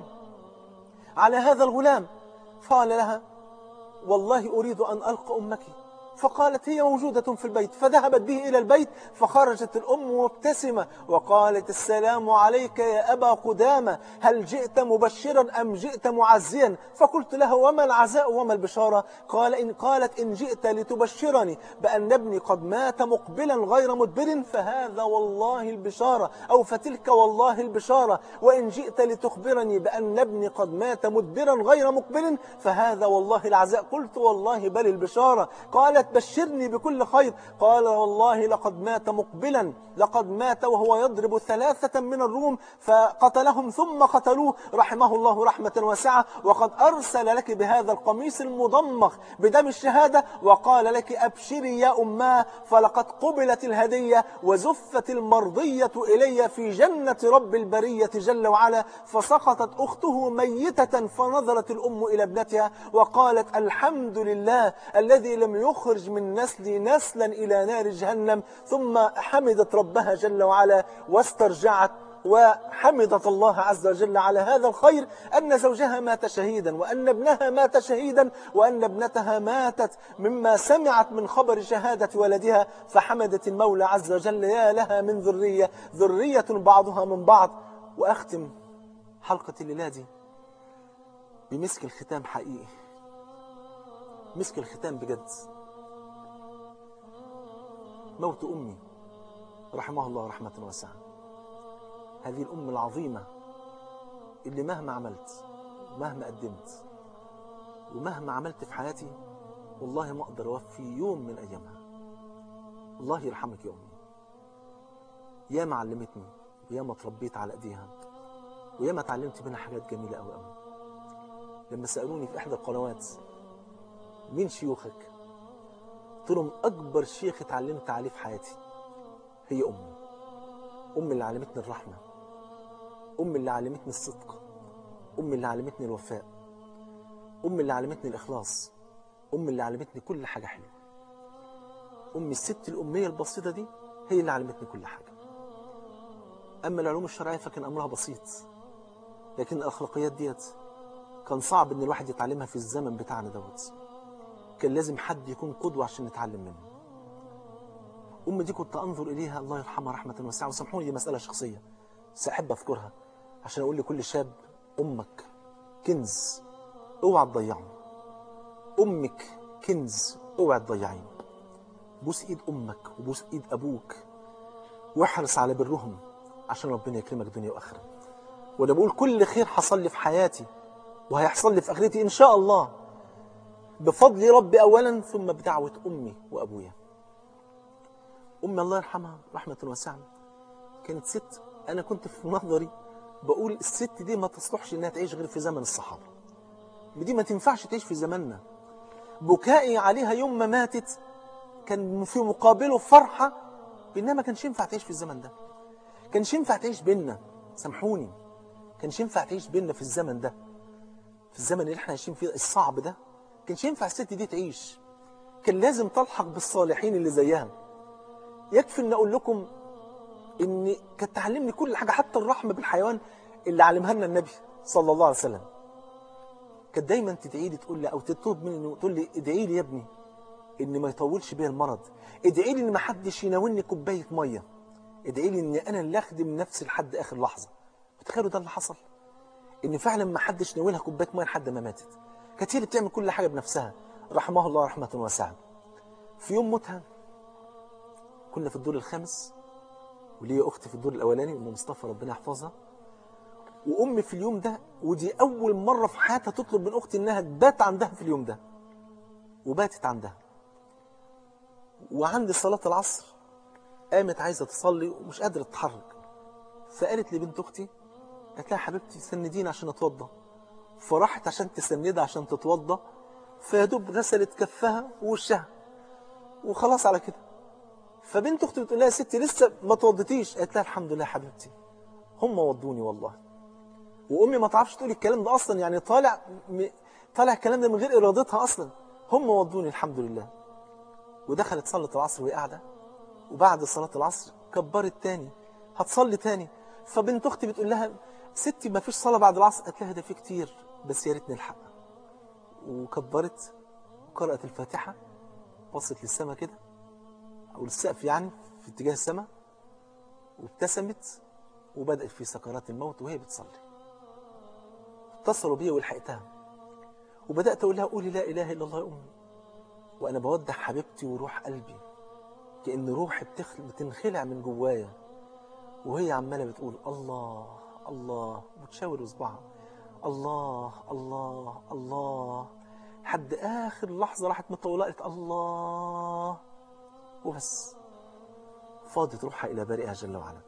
على هذا الغلام قال لها والله أريد أن ألقى أمك فقالت هي موجودة في البيت فذهبت به إلى البيت فخرجت الأم مبتسمة وقالت السلام عليك يا أبا قدامة هل جئت مبشرا أم جئت معزيا فقلت له وما العزاء وما البشارة قال إن قالت إن جئت لتبشرني بأن ابني قد مات مقبلا غير مدبر فهذا والله البشارة أو فتلك والله البشارة وإن جئت لتخبرني بأن ابني قد مات مدبرا غير مقبل فهذا والله العزاء قلت والله بل البشارة قالت بشرني بكل خير قال والله لقد مات مقبلا لقد مات وهو يضرب ثلاثة من الروم فقتلهم ثم قتلوه رحمه الله رحمة واسعة وقد أرسل لك بهذا القميص المضمخ بدم الشهادة وقال لك أبشري يا أماه فلقد قبلت الهدية وزفت المرضية إلي في جنة رب البرية جل وعلا فسقطت أخته ميتة فنظرت الأم إلى ابنتها وقالت الحمد لله الذي لم يخرج من نسلي نسلا إلى نار جهنم ثم حمدت ربها جل وعلا واسترجعت وحمدت الله عز وجل على هذا الخير أن زوجها مات شهيدا وأن ابنها مات شهيدا وأن ابنتها ماتت مما سمعت من خبر شهادة ولدها فحمدت المولى عز وجل يا لها من ذرية ذرية بعضها من بعض وأختم حلقة الليلة دي بمسك الختام حقيقي مسك الختام بجد موت أمي رحمها الله رحمة واسعة هذه الأم العظيمة اللي مهما عملت ومهما قدمت ومهما عملت في حياتي والله ما أقدر أوفي يوم من أيامها الله يرحمك يا أمي ياما علمتني وياما تربيت على أيديها وياما اتعلمت منها حاجات جميلة أوي أوي لما سألوني في إحدى القنوات مين شيوخك قلت لهم أكبر شيخ اتعلمت عليه في حياتي هي أمي أمي اللي علمتني الرحمة أمي اللي علمتني الصدق أمي اللي علمتني الوفاء أمي اللي علمتني الإخلاص أمي اللي علمتني كل حاجة حلوة أمي الست الأمية البسيطة دي هي اللي علمتني كل حاجة أما العلوم الشرعية فكان أمرها بسيط لكن الأخلاقيات ديت كان صعب إن الواحد يتعلمها في الزمن بتاعنا دوت كان لازم حد يكون قدوة عشان نتعلم منه أمي دي كنت أنظر إليها الله يرحمها رحمة واسعة وسامحوني دي مسألة شخصية سأحب أذكرها عشان أقول لكل شاب أمك كنز اوعى تضيعه امك كنز اوعى تضيعيه بوس ايد امك وبوس ايد ابوك واحرص على برهم عشان ربنا يكرمك دنيا واخره وانا بقول كل خير حصل لي في حياتي وهيحصل لي في اخرتي ان شاء الله بفضل ربي اولا ثم بدعوه امي وابويا امي الله يرحمها رحمه واسعه كانت ست انا كنت في نظري بقول الست دي ما تصلحش انها تعيش غير في زمن الصحابه دي ما تنفعش تعيش في زماننا بكائي عليها يوم ما ماتت كان في مقابله فرحه بانها ما كانش ينفع تعيش في الزمن ده كانش ينفع تعيش بينا سامحوني كانش ينفع تعيش بينا في الزمن ده في الزمن اللي احنا عايشين فيه الصعب ده كانش ينفع الست دي تعيش كان لازم تلحق بالصالحين اللي زيها يكفي ان اقول لكم ان كانت تعلمني كل حاجه حتى الرحمه بالحيوان اللي علمها لنا النبي صلى الله عليه وسلم كانت دايما تدعي لي تقول لي او تطلب مني تقول لي ادعي لي يا ابني ان ما يطولش بيا المرض ادعي لي ان ما حدش يناولني كوبايه ميه ادعي لي ان انا اللي اخدم نفسي لحد اخر لحظه تخيلوا ده اللي حصل ان فعلا ما حدش ناولها كوبايه ميه لحد ما ماتت كانت هي اللي بتعمل كل حاجه بنفسها رحمه الله رحمه واسعه في يوم موتها كنا في الدور الخامس وليا اختي في الدور الاولاني ام مصطفى ربنا يحفظها وامي في اليوم ده ودي اول مره في حياتها تطلب من اختي انها تبات عندها في اليوم ده وباتت عندها وعند صلاه العصر قامت عايزه تصلي ومش قادره تتحرك فقالت لبنت اختي قالت لها حبيبتي سنديني عشان اتوضى فراحت عشان تسندها عشان تتوضى فيدوب غسلت كفها ووشها وخلاص على كده فبنت اختي بتقول لها يا ستي لسه ما توضيتيش قالت لها الحمد لله حبيبتي هم وضوني والله وامي ما تعرفش تقول الكلام ده اصلا يعني طالع م... طالع الكلام ده من غير ارادتها اصلا هم وضوني الحمد لله ودخلت صلت العصر وهي قاعده وبعد صلاه العصر كبرت تاني هتصلي تاني فبنت اختي بتقول لها ستي ما فيش صلاه بعد العصر قالت لها ده في كتير بس يا ريت نلحق وكبرت وقرات الفاتحه بصت للسماء كده او للسقف يعني في اتجاه السماء وابتسمت وبدأت في سكرات الموت وهي بتصلي اتصلوا بيا ولحقتها وبدأت أقول لها قولي لا إله إلا الله يا أمي وأنا بودع حبيبتي وروح قلبي كأن روحي بتخل... بتنخلع من جوايا وهي عمالة بتقول الله الله بتشاور إصبعها الله الله الله لحد آخر لحظة راحت مطولة قالت الله وبس فاضت روحها إلى بارئها جل وعلا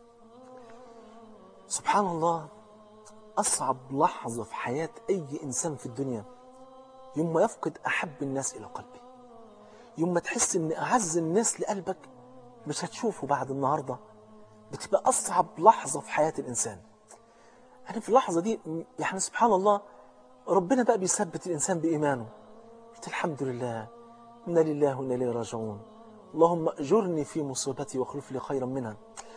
سبحان الله أصعب لحظة في حياة أي إنسان في الدنيا يوم ما يفقد أحب الناس إلى قلبه يوم ما تحس إن أعز الناس لقلبك مش هتشوفه بعد النهاردة بتبقى أصعب لحظة في حياة الإنسان أنا في اللحظة دي يعني سبحان الله ربنا بقى بيثبت الإنسان بإيمانه قلت الحمد لله إنا لله وإنا إليه راجعون اللهم أجرني في مصيبتي واخلف لي خيرا منها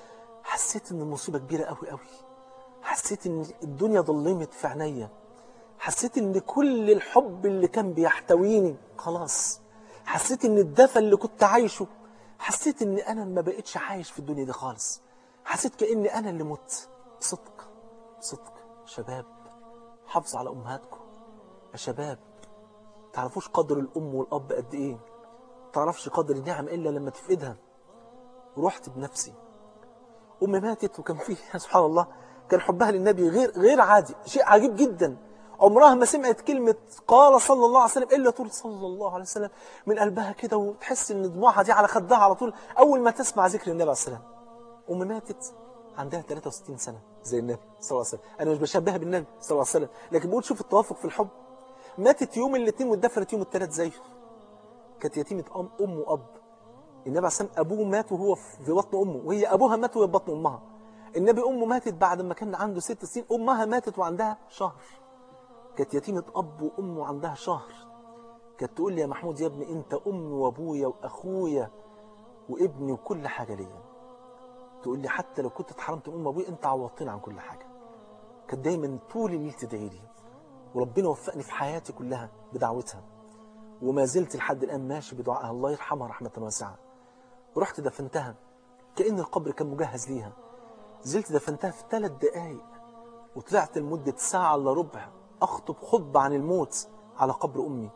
حسيت إن المصيبة كبيرة قوي قوي حسيت إن الدنيا ظلمت في عينيا حسيت إن كل الحب اللي كان بيحتويني خلاص حسيت إن الدفى اللي كنت عايشه حسيت إن أنا ما بقتش عايش في الدنيا دي خالص حسيت كأني أنا اللي مت صدق صدق شباب حافظوا على أمهاتكم يا شباب تعرفوش قدر الأم والأب قد إيه تعرفش قدر النعم إلا لما تفقدها ورحت بنفسي أمي ماتت وكان فيه سبحان الله كان حبها للنبي غير غير عادي شيء عجيب جدا عمرها ما سمعت كلمة قال صلى الله عليه وسلم إلا تقول صلى الله عليه وسلم من قلبها كده وتحس إن دموعها دي على خدها على طول أول ما تسمع ذكر النبي عليه السلام أمي ماتت عندها 63 سنة زي النبي صلى الله عليه وسلم أنا مش بشبهها بالنبي صلى الله عليه وسلم لكن بقول شوف التوافق في الحب ماتت يوم الاثنين واتدفنت يوم الثلاث زيه كانت يتيمة أم أم وأب النبي عليه السلام أبوه مات وهو في بطن أمه وهي أبوها مات وهي في بطن أمها النبي أمه ماتت بعد ما كان عنده ست سنين أمها ماتت وعندها شهر كانت يتيمة أب وأم وعندها شهر كانت تقول لي يا محمود يا ابني أنت أمي وأبويا وأخويا وابني وكل حاجة ليا تقول لي حتى لو كنت اتحرمت من أم وأبويا أنت عوضتني عن كل حاجة كانت دايما طول الليل تدعي لي وربنا وفقني في حياتي كلها بدعوتها وما زلت لحد الآن ماشي بدعائها الله يرحمها رحمة واسعة ورحت دفنتها كأن القبر كان مجهز ليها زلت دفنتها في ثلاث دقايق وطلعت لمدة ساعة إلا ربع أخطب خطبة عن الموت على قبر أمي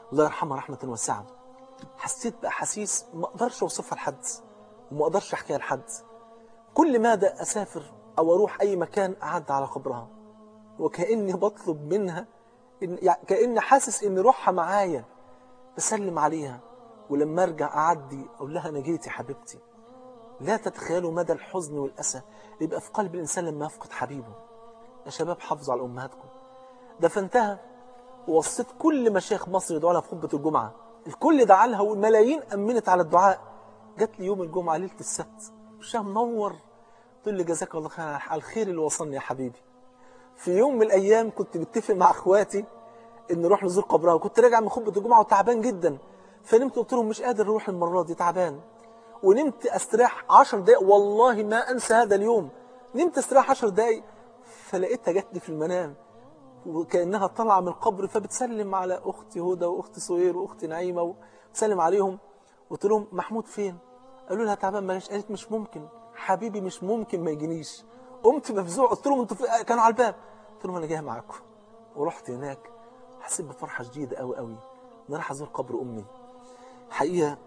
الله يرحمها رحمة واسعة حسيت بأحاسيس ما أقدرش أوصفها لحد وما أقدرش أحكيها لحد كل مدى أسافر أو أروح أي مكان أعد على قبرها وكأني بطلب منها إن يعني كأني حاسس إن روحها معايا بسلم عليها ولما أرجع أعدي أقول لها أنا جيت يا حبيبتي لا تتخيلوا مدى الحزن والأسى اللي يبقى في قلب الإنسان لما يفقد حبيبه يا شباب حافظوا على أمهاتكم دفنتها ووصيت كل مشايخ مصر يدعوا لها في خطبة الجمعة الكل دعا لها والملايين أمنت على الدعاء جات لي يوم الجمعة ليلة السبت وشها منور تقول لي جزاك الله خير على الخير اللي وصلني يا حبيبي في يوم من الأيام كنت متفق مع أخواتي إن نروح نزور قبرها وكنت راجع من خطبة الجمعة وتعبان جدا فنمت قلت لهم مش قادر أروح المرة دي تعبان ونمت استريح 10 دقايق والله ما انسى هذا اليوم نمت استريح 10 دقايق فلقيتها جات لي في المنام وكانها طالعه من القبر فبتسلم على اختي هدى واختي صهير واختي نعيمه وتسلم عليهم قلت لهم محمود فين قالوا لها تعبان ما جاش قالت مش ممكن حبيبي مش ممكن ما يجينيش قمت مفزوع قلت لهم انتوا في- كانوا على الباب قلت لهم انا جاي معاكم ورحت هناك حسيت بفرحه شديده قوي قوي ان انا رايح ازور قبر امي حقيقه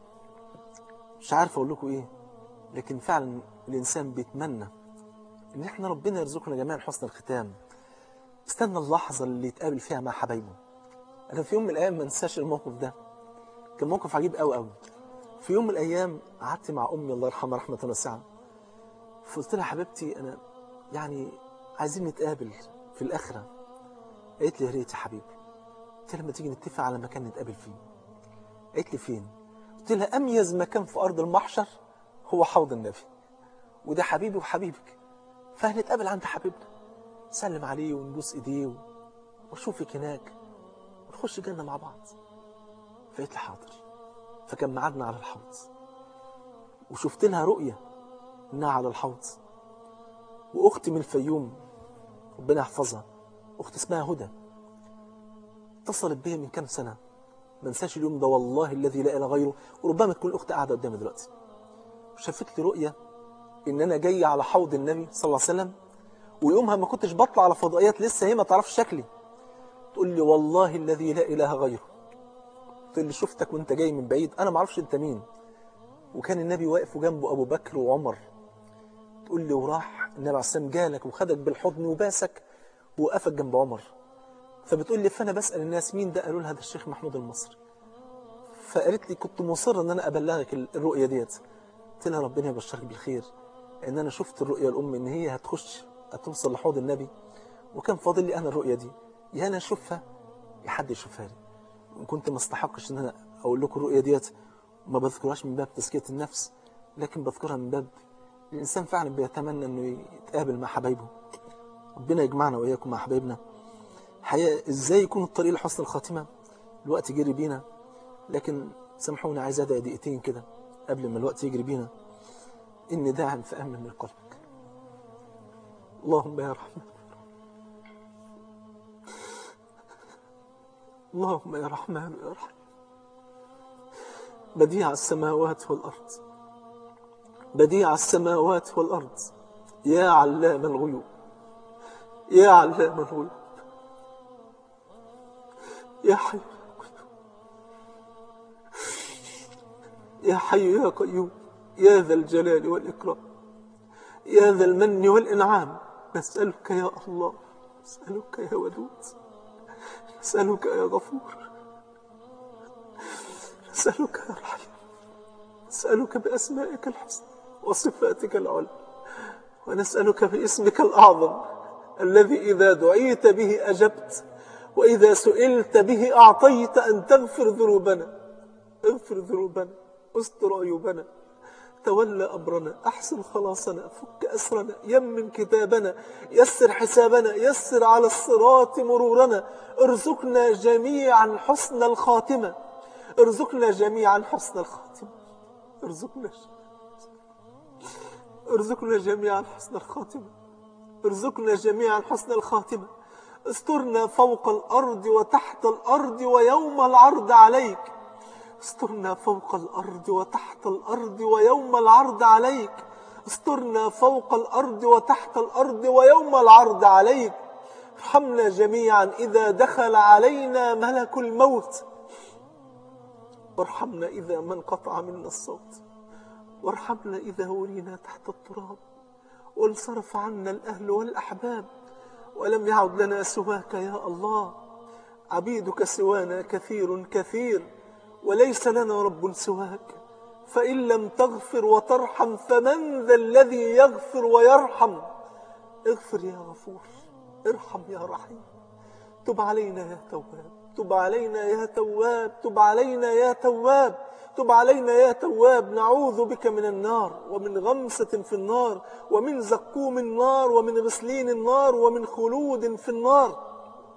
مش عارف اقول لكم ايه لكن فعلا الانسان بيتمنى ان احنا ربنا يرزقنا جميعا حسن الختام استنى اللحظه اللي يتقابل فيها مع حبايبه انا في يوم من الايام ما انساش الموقف ده كان موقف عجيب قوي قوي في يوم من الايام قعدت مع امي الله يرحمها رحمه واسعه فقلت لها حبيبتي انا يعني عايزين نتقابل في الاخره قالت لي يا ريت يا حبيبي قلت لها لما تيجي نتفق على مكان نتقابل فيه قالت لي فين قلت لها اميز مكان في ارض المحشر هو حوض النبي وده حبيبي وحبيبك فهنتقابل عند حبيبنا سلم عليه ونبوس ايديه واشوفك هناك ونخش جنه مع بعض فقلت لي حاضر فكان ميعادنا على الحوض وشفت لها رؤيه انها على الحوض واختي من الفيوم ربنا يحفظها اخت اسمها هدى اتصلت بيا من كام سنه ما انساش اليوم ده والله الذي لا اله غيره وربما تكون الاخت قاعده قدامي دلوقتي شافت لي رؤيه ان انا جاي على حوض النبي صلى الله عليه وسلم ويومها ما كنتش بطلع على فضائيات لسه هي ما تعرفش شكلي تقول لي والله الذي لا اله غيره تقول لي شفتك وانت جاي من بعيد انا ما اعرفش انت مين وكان النبي واقف وجنبه ابو بكر وعمر تقول لي وراح النبي عليه السلام جالك وخدك بالحضن وباسك ووقفك جنب عمر فبتقول لي فانا بسال الناس مين ده قالوا لها ده الشيخ محمود المصري فقالت لي كنت مصر ان انا ابلغك الرؤيه ديت قلت لها ربنا يبشرك بالخير ان انا شفت الرؤيه الام ان هي هتخش هتوصل لحوض النبي وكان فاضل لي انا الرؤيه دي يا انا اشوفها يا حد يشوفها لي وكنت ما استحقش ان انا اقول لكم الرؤيه ديت وما بذكرهاش من باب تزكيه النفس لكن بذكرها من باب الانسان فعلا بيتمنى انه يتقابل مع حبايبه ربنا يجمعنا واياكم مع حبايبنا حقيقة ازاي يكون الطريق لحسن الخاتمة الوقت جري بينا لكن سامحوني عايز ادعي دقيقتين كده قبل ما الوقت يجري بينا اني داعم في امن من قلبك اللهم يا رحمن اللهم يا رحمن يا رحيم بديع السماوات والارض بديع السماوات والارض يا علام الغيوب يا علام الغيوب يا حي يا حي يا قيوم يا ذا الجلال والإكرام يا ذا المن والإنعام نسألك يا الله نسألك يا ودود نسألك يا غفور نسألك يا رحيم نسألك بأسمائك الحسنى وصفاتك العلى ونسألك باسمك الأعظم الذي إذا دعيت به أجبت وإذا سئلت به أعطيت أن تغفر ذنوبنا اغفر ذنوبنا استر عيوبنا تولى أمرنا أحسن خلاصنا فك أسرنا يمن كتابنا يسر حسابنا يسر على الصراط مرورنا ارزقنا جميعا حسن الخاتمة ارزقنا جميعا حسن الخاتمة ارزقنا ارزقنا جميعا حسن الخاتمة ارزقنا جميعا حسن الخاتمة استرنا فوق الأرض وتحت الأرض ويوم العرض عليك استرنا فوق الأرض وتحت الأرض ويوم العرض عليك استرنا فوق الأرض وتحت الأرض ويوم العرض عليك ارحمنا جميعا إذا دخل علينا ملك الموت وارحمنا إذا ما انقطع منا الصوت وارحمنا إذا ولينا تحت التراب وانصرف عنا الأهل والأحباب ولم يعد لنا سواك يا الله عبيدك سوانا كثير كثير وليس لنا رب سواك فإن لم تغفر وترحم فمن ذا الذي يغفر ويرحم اغفر يا غفور ارحم يا رحيم تب علينا يا تواب تب علينا يا تواب تب علينا يا تواب تب علينا يا تواب نعوذ بك من النار ومن غمسة في النار ومن زقوم النار ومن غسلين النار ومن خلود في النار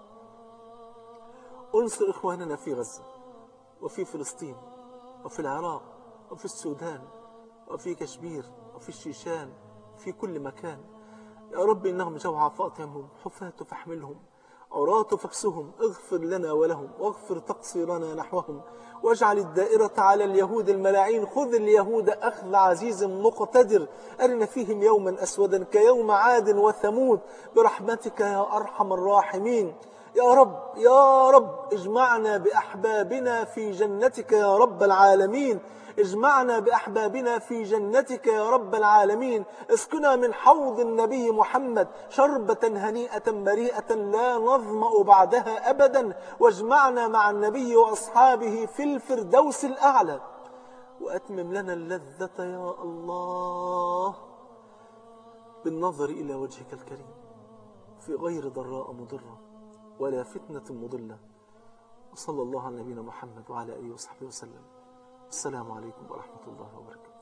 انصر إخواننا في غزة وفي فلسطين وفي العراق وفي السودان وفي كشمير وفي الشيشان في كل مكان يا رب إنهم جوعى فاطمهم حفاة فاحملهم عراة فاكسهم اغفر لنا ولهم واغفر تقصيرنا نحوهم واجعل الدائرة على اليهود الملاعين خذ اليهود أخذ عزيز مقتدر أرنا فيهم يوما أسودا كيوم عاد وثمود برحمتك يا أرحم الراحمين يا رب يا رب اجمعنا بأحبابنا في جنتك يا رب العالمين اجمعنا بأحبابنا في جنتك يا رب العالمين اسقنا من حوض النبي محمد شربة هنيئة مريئة لا نظمأ بعدها أبدا واجمعنا مع النبي وأصحابه في الفردوس الأعلى وأتمم لنا اللذة يا الله بالنظر إلى وجهك الكريم في غير ضراء مضرة ولا فتنة مضلة وصلى الله على نبينا محمد وعلى آله وصحبه وسلم السلام عليكم ورحمة الله وبركاته